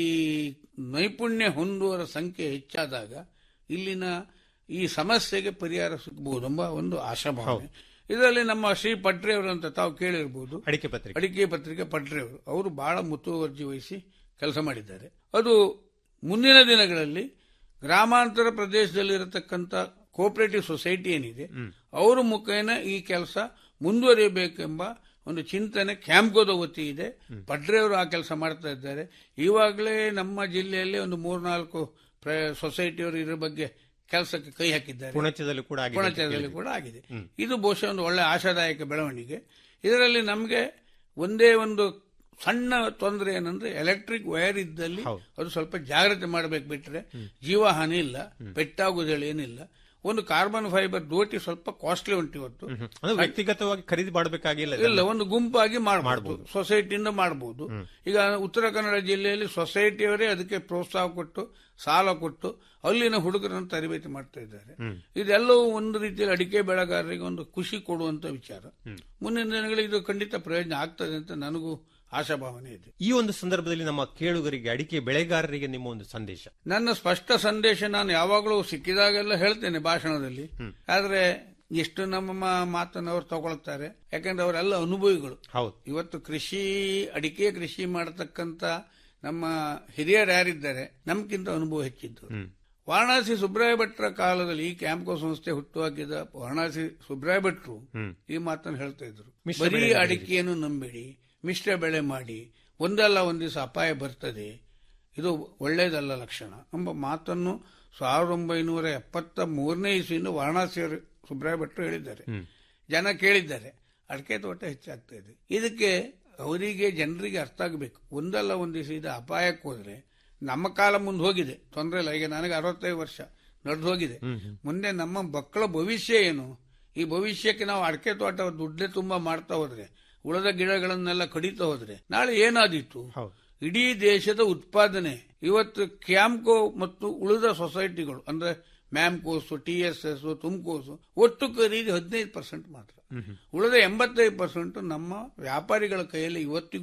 ನೈಪುಣ್ಯ ಹೊಂದುವರ ಸಂಖ್ಯೆ ಹೆಚ್ಚಾದಾಗ ಇಲ್ಲಿನ ಈ ಸಮಸ್ಯೆಗೆ ಪರಿಹಾರ ಸಿಗಬಹುದು ಎಂಬ ಒಂದು ಆಶಾಭಾವನೆ ಇದರಲ್ಲಿ ನಮ್ಮ ಶ್ರೀ ಪಟ್ರೆ ಅವರು ಅಂತ ತಾವು ಕೇಳಿರ್ಬೋದು ಅಡಿಕೆ ಪತ್ರಿಕೆ ಅಡಿಕೆ ಪತ್ರಿಕೆ ಪಟ್ರೆ ಅವರು ಅವರು ಬಹಳ ಮುತುವರ್ಜಿ ವಹಿಸಿ ಕೆಲಸ ಮಾಡಿದ್ದಾರೆ ಅದು ಮುಂದಿನ ದಿನಗಳಲ್ಲಿ ಗ್ರಾಮಾಂತರ ಪ್ರದೇಶದಲ್ಲಿರತಕ್ಕಂಥ ಕೋಪರೇಟಿವ್ ಸೊಸೈಟಿ ಏನಿದೆ ಅವರ ಮುಖೇನ ಈ ಕೆಲಸ ಮುಂದುವರಿಯಬೇಕೆಂಬ ಒಂದು ಚಿಂತನೆ ಕ್ಯಾಂಪ್ಗೋದ ವತಿ ಇದೆ ಪಡ್ರೆಯವರು ಆ ಕೆಲಸ ಮಾಡ್ತಾ ಇದ್ದಾರೆ ಇವಾಗಲೇ ನಮ್ಮ ಜಿಲ್ಲೆಯಲ್ಲಿ ಒಂದು ಮೂರ್ನಾಲ್ಕು ಸೊಸೈಟಿಯವರು ಇದ್ರ ಬಗ್ಗೆ ಕೆಲಸಕ್ಕೆ ಕೈ ಹಾಕಿದ್ದಾರೆ ಪುಣಚದಲ್ಲಿ ಕೂಡ ಆಗಿದೆ ಅಂತ ಪುಣಚದಲ್ಲಿ ಕೇಳಿದ್ವಿ. ಕೂಡ ಆಗಿದೆ ಹ್ಮ್. ಇದು ಬಹುಶಃ ಒಂದು ಒಳ್ಳೆ ಆಶಾದಾಯಕ ಬೆಳವಣಿಗೆ ಇದರಲ್ಲಿ ನಮಗೆ ಒಂದೇ ಒಂದು ಸಣ್ಣ ತೊಂದರೆ ಏನಂದ್ರೆ ಎಲೆಕ್ಟ್ರಿಕ್ ವೈರ್ ಇದ್ದಲ್ಲಿ ಅದು ಸ್ವಲ್ಪ ಜಾಗ್ರತೆ ಮಾಡಬೇಕು ಬಿಟ್ರೆ ಜೀವಹಾನಿ ಇಲ್ಲ ಪೆಟ್ಟಾಗುವುದೇಳಿ ಏನಿಲ್ಲ ಒಂದು ಕಾರ್ಬನ್ ಫೈಬರ್ ದೋಟಿ ಸ್ವಲ್ಪ ಕಾಸ್ಟ್ಲಿ ಉಂಟು ಇವತ್ತು ಅಂದ್ರೆ ವ್ಯಕ್ತಿಗತವಾಗಿ ಖರೀದಿ ಮಾಡಬೇಕಾಗಿಲ್ಲ ಇಲ್ಲ ಒಂದು ಗುಂಪಾಗಿ ಮಾಡಬಹುದು ಸೊಸೈಟಿಯಿಂದ ಮಾಡಬಹುದು ಈಗ ಉತ್ತರ ಕನ್ನಡ ಜಿಲ್ಲೆಯಲ್ಲಿ ಸೊಸೈಟಿಯವರೇ ಅದಕ್ಕೆ ಪ್ರೋತ್ಸಾಹ ಕೊಟ್ಟು ಸಾಲ ಕೊಟ್ಟು ಅಲ್ಲಿನ ಹುಡುಗರನ್ನು ತರಬೇತಿ ಮಾಡ್ತಾ ಇದ್ದಾರೆ ಇದೆಲ್ಲವೂ ಒಂದು ರೀತಿಯಲ್ಲಿ ಅಡಿಕೆ ಬೆಳೆಗಾರರಿಗೆ ಒಂದು ಖುಷಿ ಕೊಡುವಂತ ವಿಚಾರ ಮುಂದಿನ ದಿನಗಳಲ್ಲಿ ಇದು ಖಂಡಿತ ಪ್ರಯೋಜನ ಆಗ್ತದೆ ಅಂತ ನನಗೂ ಆಶಾಭಾವನೆ ಇದೆ ಈ ಒಂದು ಸಂದರ್ಭದಲ್ಲಿ ನಮ್ಮ ಕೇಳುಗರಿಗೆ ಅಡಿಕೆ ಬೆಳೆಗಾರರಿಗೆ ನಿಮ್ಮ ಒಂದು ಸಂದೇಶ ನನ್ನ ಸ್ಪಷ್ಟ ಸಂದೇಶ ನಾನು ಯಾವಾಗಲೂ ಸಿಕ್ಕಿದಾಗೆಲ್ಲ ಹೇಳ್ತೇನೆ ಭಾಷಣದಲ್ಲಿ ಆದ್ರೆ ಎಷ್ಟು ನಮ್ಮ ಮಾತನ್ನು ಅವ್ರು ತಗೊಳ್ತಾರೆ ಯಾಕಂದ್ರೆ ಅವರೆಲ್ಲ ಅನುಭವಿಗಳು ಹೌದು ಇವತ್ತು ಕೃಷಿ ಅಡಿಕೆ ಕೃಷಿ ಮಾಡತಕ್ಕಂತ ನಮ್ಮ ಹಿರಿಯರು ಯಾರಿದ್ದಾರೆ ನಮ್ಗಿಂತ ಅನುಭವ ಹೆಚ್ಚಿದ್ದು ವಾರಣಾಸಿ ಸುಬ್ರಾಯ ಭಟ್ರ ಕಾಲದಲ್ಲಿ ಈ ಕ್ಯಾಂಪ್ಕೋ ಸಂಸ್ಥೆ ಹುಟ್ಟುಹಾಕಿದ ವಾರಣಾಸಿ ಸುಬ್ರಾಯ ಭಟ್ರು ಈ ಮಾತನ್ನು ಹೇಳ್ತಾ ಇದ್ರು ಮಿಶ್ರ ಬರೀ ಬೆಳೆ ಅಡಿಕೆಯನ್ನು ನಂಬಿಡಿ ಮಿಶ್ರ ಬೆಳೆ ಮಾಡಿ ಒಂದಲ್ಲ ಒಂದು ದಿವಸ ಅಪಾಯ ಬರ್ತದೆ ಇದು ಒಳ್ಳೆಯದಲ್ಲ ಲಕ್ಷಣ ಎಂಬ ಮಾತನ್ನು ಸಾವಿರದ ಒಂಬೈನೂರ ಎಪ್ಪತ್ತ ಮೂರನೇ ಇಸ್ವಿಯಿಂದ ವಾರಣಾಸಿಯವರು ಸುಬ್ರಾಯ ಭಟ್ರು ಹೇಳಿದ್ದಾರೆ ಜನ ಕೇಳಿದ್ದಾರೆ ಅಡಿಕೆ ತೋಟ ಹೆಚ್ಚಾಗ್ತಾ ಇದೆ ಇದಕ್ಕೆ ಅವರಿಗೆ ಜನರಿಗೆ ಅರ್ಥ ಆಗಬೇಕು ಒಂದಲ್ಲ ಒಂದು ದಿವಸ ಇದು ಅಪಾಯಕ್ಕೆ ಹೋದ್ರೆ ನಮ್ಮ ಕಾಲ ಮುಂದೆ ಹೋಗಿದೆ ತೊಂದರೆ ಇಲ್ಲ ಈಗ ನನಗೆ ಅರವತ್ತೈದು ವರ್ಷ ನಡೆದು ಹೋಗಿದೆ ಮುಂದೆ ನಮ್ಮ ಮಕ್ಕಳ ಭವಿಷ್ಯ ಏನು ಈ ಭವಿಷ್ಯಕ್ಕೆ ನಾವು ಅಡಿಕೆ ತೋಟ ದುಡ್ಡೇ ತುಂಬಾ ಮಾಡ್ತಾ ಹೋದ್ರೆ ಉಳಿದ ಗಿಡಗಳನ್ನೆಲ್ಲ ಕಡಿತಾ ಹೋದ್ರೆ ನಾಳೆ ಏನಾದೀತು ಇಡೀ ದೇಶದ ಉತ್ಪಾದನೆ ಇವತ್ತು ಕ್ಯಾಂಪ್ಕೋ ಮತ್ತು ಉಳಿದ ಸೊಸೈಟಿಗಳು ಅಂದ್ರೆ Mamcos T S S Tumcos ಒಟ್ಟು ಖರೀದಿ ಹದಿನೈದು ಪರ್ಸೆಂಟ್ ಮಾತ್ರ ಉಳಿದ ಎಂಬತ್ತೈದು ಪರ್ಸೆಂಟ್ ನಮ್ಮ ವ್ಯಾಪಾರಿಗಳ ಕೈಯಲ್ಲಿ ಇವತ್ತಿಗೂ ಇದೆ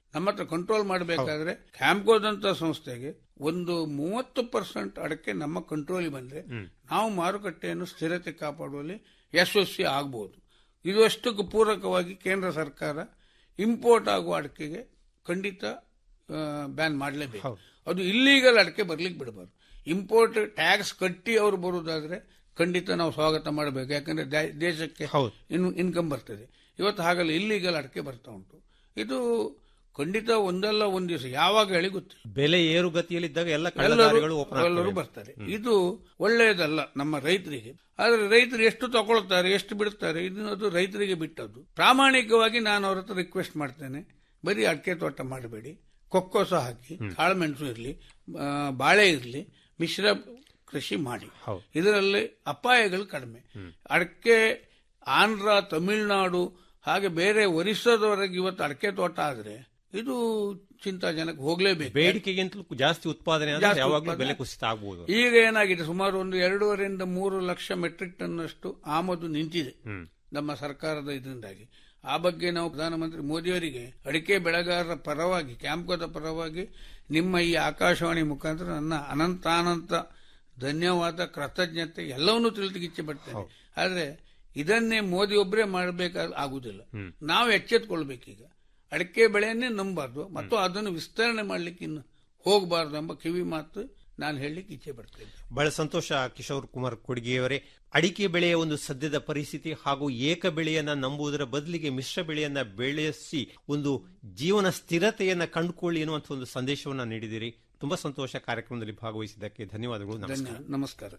ನಮ್ಮ ಹತ್ರ ಕಂಟ್ರೋಲ್ ಮಾಡಬೇಕಾದ್ರೆ ಕ್ಯಾಂಪ್ಕೋದಂತ ಸಂಸ್ಥೆಗೆ ಒಂದು ಮೂವತ್ತು ಪರ್ಸೆಂಟ್ ಅಡಕೆ ನಮ್ಮ ಕಂಟ್ರೋಲಿಗೆ ಬಂದ್ರೆ ನಾವು ಮಾರುಕಟ್ಟೆಯನ್ನು ಸ್ಥಿರತೆ ಕಾಪಾಡುವಲ್ಲಿ ಯಶಸ್ವಿ ಆಗಬಹುದು ಇದು ಅಷ್ಟಕ್ಕೂ ಪೂರಕವಾಗಿ ಕೇಂದ್ರ ಸರ್ಕಾರ ಇಂಪೋರ್ಟ್ ಆಗುವ ಅಡಕೆಗೆ ಖಂಡಿತ ಬ್ಯಾನ್ ಮಾಡಲೇಬೇಕು ಅದು ಇಲ್ಲೀಗಲ್ ಅಡಕೆ ಬರ್ಲಿಕ್ಕೆ ಬಿಡಬಾರ್ದು ಇಂಪೋರ್ಟ್ ಟ್ಯಾಕ್ಸ್ ಕಟ್ಟಿ ಅವರು ಬರುವುದಾದ್ರೆ ಖಂಡಿತ ನಾವು ಸ್ವಾಗತ ಮಾಡಬೇಕು ಯಾಕಂದ್ರೆ ದೇ- ದೇಶಕ್ಕೆ ಇನ್ ಇನ್ಕಮ್ ಬರ್ತದೆ ಇವತ್ತು ಹಾಗಲ್ಲ ಇಲ್ಲೀಗಲ್ ಅಡಕೆ ಬರ್ತಾ ಉಂಟು ಇದು ಖಂಡಿತ ಒಂದಲ್ಲ ಒಂದ್ ದಿವಸ ಯಾವಾಗ ಹೇಳಿ ಗೊತ್ತಿಲ್ಲ ಬೆಲೆ ಏರುಗತಿಯಲ್ಲಿದ್ದಾಗ ಎಲ್ಲ ಎಲ್ಲರೂ ಕಳ್ಳದಾರಿಗಳು ಓಪನ್ ಎಲ್ಲರೂ ಬರ್ತಾರೆ ಇದು ಒಳ್ಳೆಯದಲ್ಲ ನಮ್ಮ ರೈತರಿಗೆ ಆದ್ರೆ ರೈತರು ಎಷ್ಟು ತಗೊಳ್ತಾರೆ ಎಷ್ಟು ಬಿಡ್ತಾರೆ ಇದನ್ನದು ರೈತರಿಗೆ ಬಿಟ್ಟದ್ದು ಪ್ರಾಮಾಣಿಕವಾಗಿ ನಾನು ಅವ್ರ ಹತ್ರ ರಿಕ್ವೆಸ್ಟ್ ಮಾಡ್ತೇನೆ ಬರೀ ಅಡಿಕೆ ತೋಟ ಮಾಡಬೇಡಿ ಕೊಕ್ಕೋ ಸಹ ಹಾಕಿ ಕಾಳುಮೆಣಸು ಇರಲಿ ಬಾಳೆ ಇರಲಿ ಮಿಶ್ರ ಕೃಷಿ ಮಾಡಿ ಇದರಲ್ಲಿ ಅಪಾಯಗಳು ಕಡಿಮೆ ಅಡಕೆ ಆಂಧ್ರ ತಮಿಳುನಾಡು ಹಾಗೆ ಬೇರೆ ಒರಿಸ್ಸಾದವರೆಗೆ ಇವತ್ತು ಅಡಕೆ ತೋಟ ಆದ್ರೆ ಇದು ಚಿಂತಾಜನಕ ಹೋಗ್ಲೇಬೇಕು ಬೇಡಿಕೆಗಿಂತಲೂ ಜಾಸ್ತಿ ಉತ್ಪಾದನೆ ಆದ್ರೆ ಜಾಸ್ತಿ ಯಾವಾಗಲೂ ಉತ್ಪಾದನೆ. ಬೆಲೆ ಕುಸಿತ ಆಗಬಹುದು ಈಗ ಏನಾಗಿದೆ ಸುಮಾರು ಒಂದು ಎರಡೂವರೆಯಿಂದ ಮೂರು ಲಕ್ಷ ಮೆಟ್ರಿಕ್ ಟನ್ ಅಷ್ಟು ಆಮದು ನಿಂತಿದೆ ನಮ್ಮ ಸರ್ಕಾರದ ಇದರಿಂದಾಗಿ ಆ ಬಗ್ಗೆ ನಾವು ಪ್ರಧಾನಮಂತ್ರಿ ಮೋದಿಯವರಿಗೆ ಅಡಿಕೆ ಬೆಳೆಗಾರರ ಪರವಾಗಿ ಕ್ಯಾಂಪ್ಕೋದ ಪರವಾಗಿ ನಿಮ್ಮ ಈ ಆಕಾಶವಾಣಿ ಮುಖಾಂತರ ನನ್ನ ಅನಂತಾನಂತ ಧನ್ಯವಾದ ಕೃತಜ್ಞತೆ ಎಲ್ಲವನ್ನೂ ತಿಳಿದುಗಿಚ್ಚೆ ಪಡ್ತೇನೆ ಆದ್ರೆ ಇದನ್ನೇ ಮೋದಿ ಒಬ್ಬರೇ ಮಾಡಬೇಕಾದ ಆಗುದಿಲ್ಲ ನಾವು ಎಚ್ಚೆತ್ಕೊಳ್ಬೇಕೀಗ ಅಡಿಕೆ ಬೆಳೆಯನ್ನೇ ನಂಬಾರ್ದು ಮತ್ತು ಅದನ್ನು ವಿಸ್ತರಣೆ ಮಾಡ್ಲಿಕ್ಕೆ ಇನ್ನು ಹೋಗಬಾರ್ದು ಎಂಬ ಕಿವಿ ಮಾತು ನಾನು ಹೇಳಲಿಕ್ಕೆ ಇಚ್ಛೆ ಪಡ್ತೇನೆ ಬಹಳ ಸಂತೋಷ ಕಿಶೋರ್ ಕುಮಾರ್ ಕೊಡ್ಗಿಯವರೇ ಅಡಿಕೆ ಬೆಳೆಯ ಒಂದು ಸದ್ಯದ ಪರಿಸ್ಥಿತಿ ಹಾಗೂ ಏಕ ಬೆಳೆಯನ್ನ ನಂಬುವುದರ ಬದಲಿಗೆ ಮಿಶ್ರ ಬೆಳೆಯನ್ನ ಬೆಳೆಸಿ ಒಂದು ಜೀವನ ಸ್ಥಿರತೆಯನ್ನ ಕಂಡುಕೊಳ್ಳಿ ಎನ್ನುವಂಥ ಒಂದು ಸಂದೇಶವನ್ನ ನೀಡಿದಿರಿ ತುಂಬಾ ಸಂತೋಷ ಕಾರ್ಯಕ್ರಮದಲ್ಲಿ ಭಾಗವಹಿಸಿದ್ದಕ್ಕೆ ಧನ್ಯವಾದಗಳು ನಮಸ್ಕಾರ ಧನ್ಯ ನಮಸ್ಕಾರ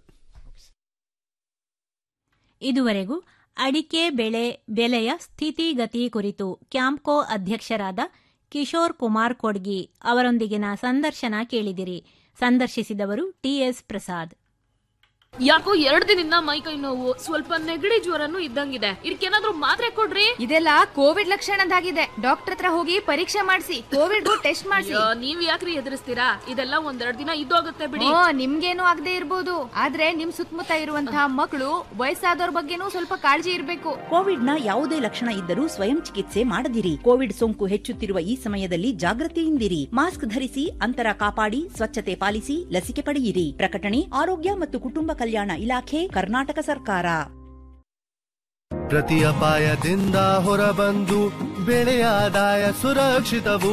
ಇದುವರೆಗೂ ಅಡಿಕೆ ಬೆಳೆ ಬೆಲೆಯ ಸ್ಥಿತಿಗತಿ ಕುರಿತು ಕ್ಯಾಂಪ್ಕೋ ಅಧ್ಯಕ್ಷರಾದ ಕಿಶೋರ್ ಕುಮಾರ್ ಕೊಡ್ಗಿ ಅವರೊಂದಿಗಿನ ಸಂದರ್ಶನ ಕೇಳಿದಿರಿ ಸಂದರ್ಶಿಸಿದವರು ಟಿಎಸ್ ಪ್ರಸಾದ್ ಯಾಕೋ ಎರಡ್ ದಿನದಿಂದ ಮೈ ಕೈ ನೋವು ಸ್ವಲ್ಪ ನೆಗಡಿ ಜ್ವರನು ಇದ್ದಂಗಿದೆ ಇದಕ್ಕೇನಾದ್ರೂ ಮಾತ್ರೆ ಕೊಡ್ರಿ ಇದೆಲ್ಲ ಕೋವಿಡ್ ಲಕ್ಷಣದಾಗಿದೆ ಡಾಕ್ಟರ್ ಹತ್ರ ಹೋಗಿ ಪರೀಕ್ಷೆ ಮಾಡಿಸಿ ಕೋವಿಡ್ ಟೆಸ್ಟ್ ಮಾಡಿಸಿ ಅಯ್ಯೋ, ನೀವ್ ಯಾಕ್ರಿ ಎದುರಿಸ್ತೀರಾ ಇದೆಲ್ಲ ಒಂದೆರಡ್ ದಿನ ಇದ್ದೋಗುತ್ತೆ ಬಿಡಿ ಓ ನಿಮ್ಗೇನು ಆಗದೆ ಇರ್ಬೋದು ಆದ್ರೆ ನಿಮ್ ಸುತ್ತಮುತ್ತ ಇರುವಂತಹ ಮಕ್ಕಳು ವಯಸ್ಸಾದವ್ರ ಬಗ್ಗೆನೂ ಸ್ವಲ್ಪ ಕಾಳಜಿ ಇರ್ಬೇಕು ಕೋವಿಡ್ನ ಯಾವುದೇ ಲಕ್ಷಣ ಇದ್ದರೂ ಸ್ವಯಂ ಚಿಕಿತ್ಸೆ ಮಾಡದಿರಿ ಕೋವಿಡ್ ಸೋಂಕು ಹೆಚ್ಚುತ್ತಿರುವ ಈ ಸಮಯದಲ್ಲಿ ಜಾಗೃತಿಯಿಂದಿರಿ ಮಾಸ್ಕ್ ಧರಿಸಿ ಅಂತರ ಕಾಪಾಡಿ ಸ್ವಚ್ಛತೆ ಪಾಲಿಸಿ ಲಸಿಕೆ ಪಡೆಯಿರಿ ಪ್ರಕಟಣೆ ಆರೋಗ್ಯ ಮತ್ತು ಕುಟುಂಬ ಕಲ್ಯಾಣ ಇಲಾಖೆ ಕರ್ನಾಟಕ ಸರ್ಕಾರ ಪ್ರತಿ ಅಪಾಯದಿಂದ ಹೊರಬಂದು ಬೆಳೆಯ ಆದಾಯ ಸುರಕ್ಷಿತವು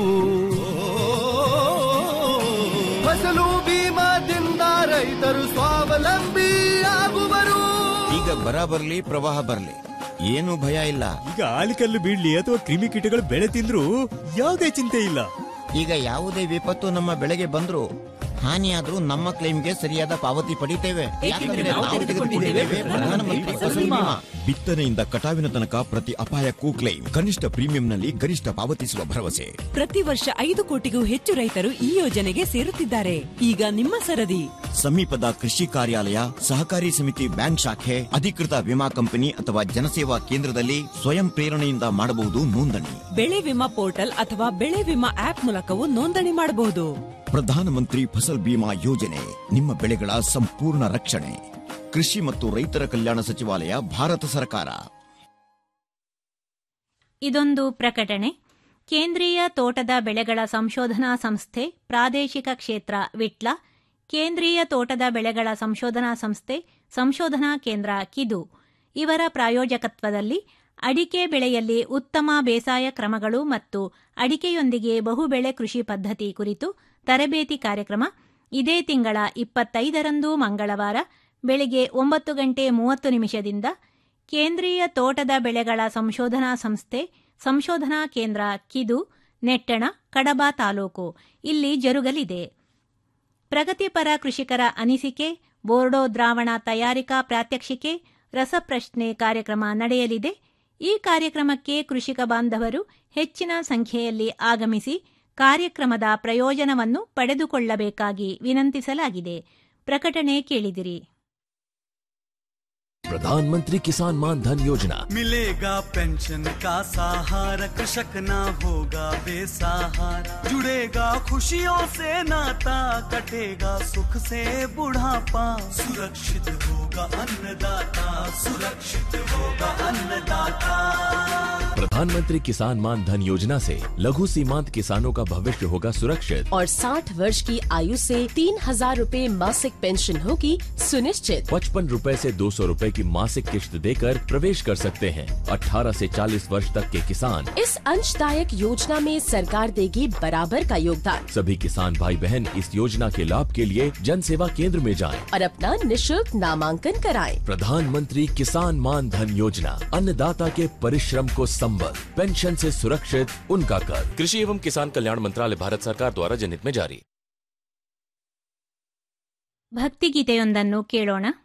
ಫಸಲು ಬೀಮಾದಿಂದ ರೈತರು ಸ್ವಾವಲಂಬಿ ಆಗುವರು ಈಗ ಬರ ಬರ್ಲಿ ಪ್ರವಾಹ ಬರ್ಲಿ ಏನು ಭಯ ಇಲ್ಲ ಈಗ ಆಲಿಕಲ್ಲು ಬೀಳ್ಲಿ ಅಥವಾ ಕ್ರಿಮಿಕೀಟಗಳು ಬೆಳೆ ತಿಂದ್ರು ಯಾವುದೇ ಚಿಂತೆ ಇಲ್ಲ ಈಗ ಯಾವುದೇ ವಿಪತ್ತು ನಮ್ಮ ಬೆಳೆಗೆ ಬಂದ್ರು ಹಾನಿಯಾದ್ರೂ ನಮ್ಮ ಕ್ಲೈಮ್ಗೆ ಸರಿಯಾದ ಪಾವತಿ ಪಡಿತೇವೆ ಯಾಕಂದ್ರೆ ನಾವು ತೆಗೆದುಕೊಂಡಿದ್ದೇವೆ ಪ್ರಧಾನಮಂತ್ರಿ ಫಸಲ್ ಬಿಮಾ ಬಿತ್ತನೆಯಿಂದ ಕಟಾವಿನ ತನಕ ಪ್ರತಿ ಅಪಾಯಕ್ಕೂ ಕ್ಲೈಮ್ ಕನಿಷ್ಠ ಪ್ರೀಮಿಯಂನಲ್ಲಿ ಗರಿಷ್ಠ ಪಾವತಿಸುವ ಭರವಸೆ ಪ್ರತಿ ವರ್ಷ ಐದು ಕೋಟಿಗೂ ಹೆಚ್ಚು ರೈತರು ಈ ಯೋಜನೆಗೆ ಸೇರುತ್ತಿದ್ದಾರೆ ಈಗ ನಿಮ್ಮ ಸರದಿ ಸಮೀಪದ ಕೃಷಿ ಕಾರ್ಯಾಲಯ ಸಹಕಾರಿ ಸಮಿತಿ ಬ್ಯಾಂಕ್ ಶಾಖೆ ಅಧಿಕೃತ ವಿಮಾ ಕಂಪನಿ ಅಥವಾ ಜನಸೇವಾ ಕೇಂದ್ರದಲ್ಲಿ ಸ್ವಯಂ ಪ್ರೇರಣೆಯಿಂದ ಮಾಡಬಹುದು ನೋಂದಣಿ ಬೆಳೆ ವಿಮಾ ಪೋರ್ಟಲ್ ಅಥವಾ ಬೆಳೆ ವಿಮಾ ಆಪ್ ಮೂಲಕವೂ ನೋಂದಣಿ ಮಾಡಬಹುದು ಪ್ರಧಾನಮಂತ್ರಿ ಫಸಲ್ ಬಿಮಾ ಯೋಜನೆ ನಿಮ್ಮ ಬೆಳೆಗಳ ಸಂಪೂರ್ಣ ರಕ್ಷಣೆ ಕೃಷಿ ಮತ್ತು ರೈತರ ಕಲ್ಯಾಣ ಸಚಿವಾಲಯ ಭಾರತ ಸರ್ಕಾರ ಇದೊಂದು ಪ್ರಕಟಣೆ ಕೇಂದ್ರೀಯ ತೋಟದ ಬೆಳೆಗಳ ಸಂಶೋಧನಾ ಸಂಸ್ಥೆ ಪ್ರಾದೇಶಿಕ ಕ್ಷೇತ್ರ ವಿಟ್ಲ ಕೇಂದ್ರೀಯ ತೋಟದ ಬೆಳೆಗಳ ಸಂಶೋಧನಾ ಸಂಸ್ಥೆ ಸಂಶೋಧನಾ ಕೇಂದ್ರ ಕಿದು ಇವರ ಪ್ರಾಯೋಜಕತ್ವದಲ್ಲಿ ಅಡಿಕೆ ಬೆಳೆಯಲ್ಲಿ ಉತ್ತಮ ಬೇಸಾಯ ಕ್ರಮಗಳು ಮತ್ತು ಅಡಿಕೆಯೊಂದಿಗೆ ಬಹುಬೆಳೆ ಕೃಷಿ ಪದ್ಧತಿ ಕುರಿತು ತರಬೇತಿ ಕಾರ್ಯಕ್ರಮ ಇದೇ ತಿಂಗಳ ಇಪ್ಪತ್ತೈದರಂದು ಮಂಗಳವಾರ ಬೆಳಿಗ್ಗೆ ಒಂಬತ್ತು ಗಂಟೆ ಮೂವತ್ತು ನಿಮಿಷದಿಂದ ಕೇಂದ್ರೀಯ ತೋಟದ ಬೆಳೆಗಳ ಸಂಶೋಧನಾ ಸಂಸ್ಥೆ ಸಂಶೋಧನಾ ಕೇಂದ್ರ ಕಿದು ನೆಟ್ಟಣ ಕಡಬ ತಾಲೂಕು ಇಲ್ಲಿ ಜರುಗಲಿದೆ ಪ್ರಗತಿಪರ ಕೃಷಿಕರ ಅನಿಸಿಕೆ ಬೋರ್ಡೋ ದ್ರಾವಣ ತಯಾರಿಕಾ ಪ್ರಾತ್ಯಕ್ಷಿಕೆ ರಸಪ್ರಶ್ನೆ ಕಾರ್ಯಕ್ರಮ ನಡೆಯಲಿದೆ ಈ ಕಾರ್ಯಕ್ರಮಕ್ಕೆ ಕೃಷಿಕ ಬಾಂಧವರು ಹೆಚ್ಚಿನ ಸಂಖ್ಯೆಯಲ್ಲಿ ಆಗಮಿಸಿ ಕಾರ್ಯಕ್ರಮದ ಪ್ರಯೋಜನವನ್ನು ಪಡೆದುಕೊಳ್ಳಬೇಕಾಗಿ ವಿನಂತಿಸಲಾಗಿದೆ ಪ್ರಕಟಣೆ ಕೇಳಿದಿರಿ प्रधानमंत्री किसान मान धन योजना मिलेगा पेंशन का सहारा कृषक ना होगा बेसहारा जुड़ेगा खुशियों से नाता कटेगा सुख से बुढ़ापा सुरक्षित होगा अन्नदाता सुरक्षित होगा अन्नदाता प्रधानमंत्री किसान मान धन योजना से लघु सीमांत किसानों का भविष्य होगा सुरक्षित और 60 वर्ष की आयु से तीन हजार रूपए मासिक पेंशन होगी सुनिश्चित पचपन रूपए ऐसी दो सौ रूपए की मासिक किश्त देकर प्रवेश कर सकते हैं 18 से 40 वर्ष तक के किसान इस अंशदायक योजना में सरकार देगी बराबर का योगदान सभी किसान भाई बहन इस योजना के लाभ के लिए जन सेवा केंद्र में जाएं। और अपना निशुल्क नामांकन कराएं। प्रधानमंत्री किसान मान धन योजना अन्नदाता के परिश्रम को संबल पेंशन से सुरक्षित उनका कर कृषि एवं किसान कल्याण मंत्रालय भारत सरकार द्वारा जनहित में जारी ಭಕ್ತಿಗೀತೆಯೊಂದನ್ನು ಕೇಳೋಣ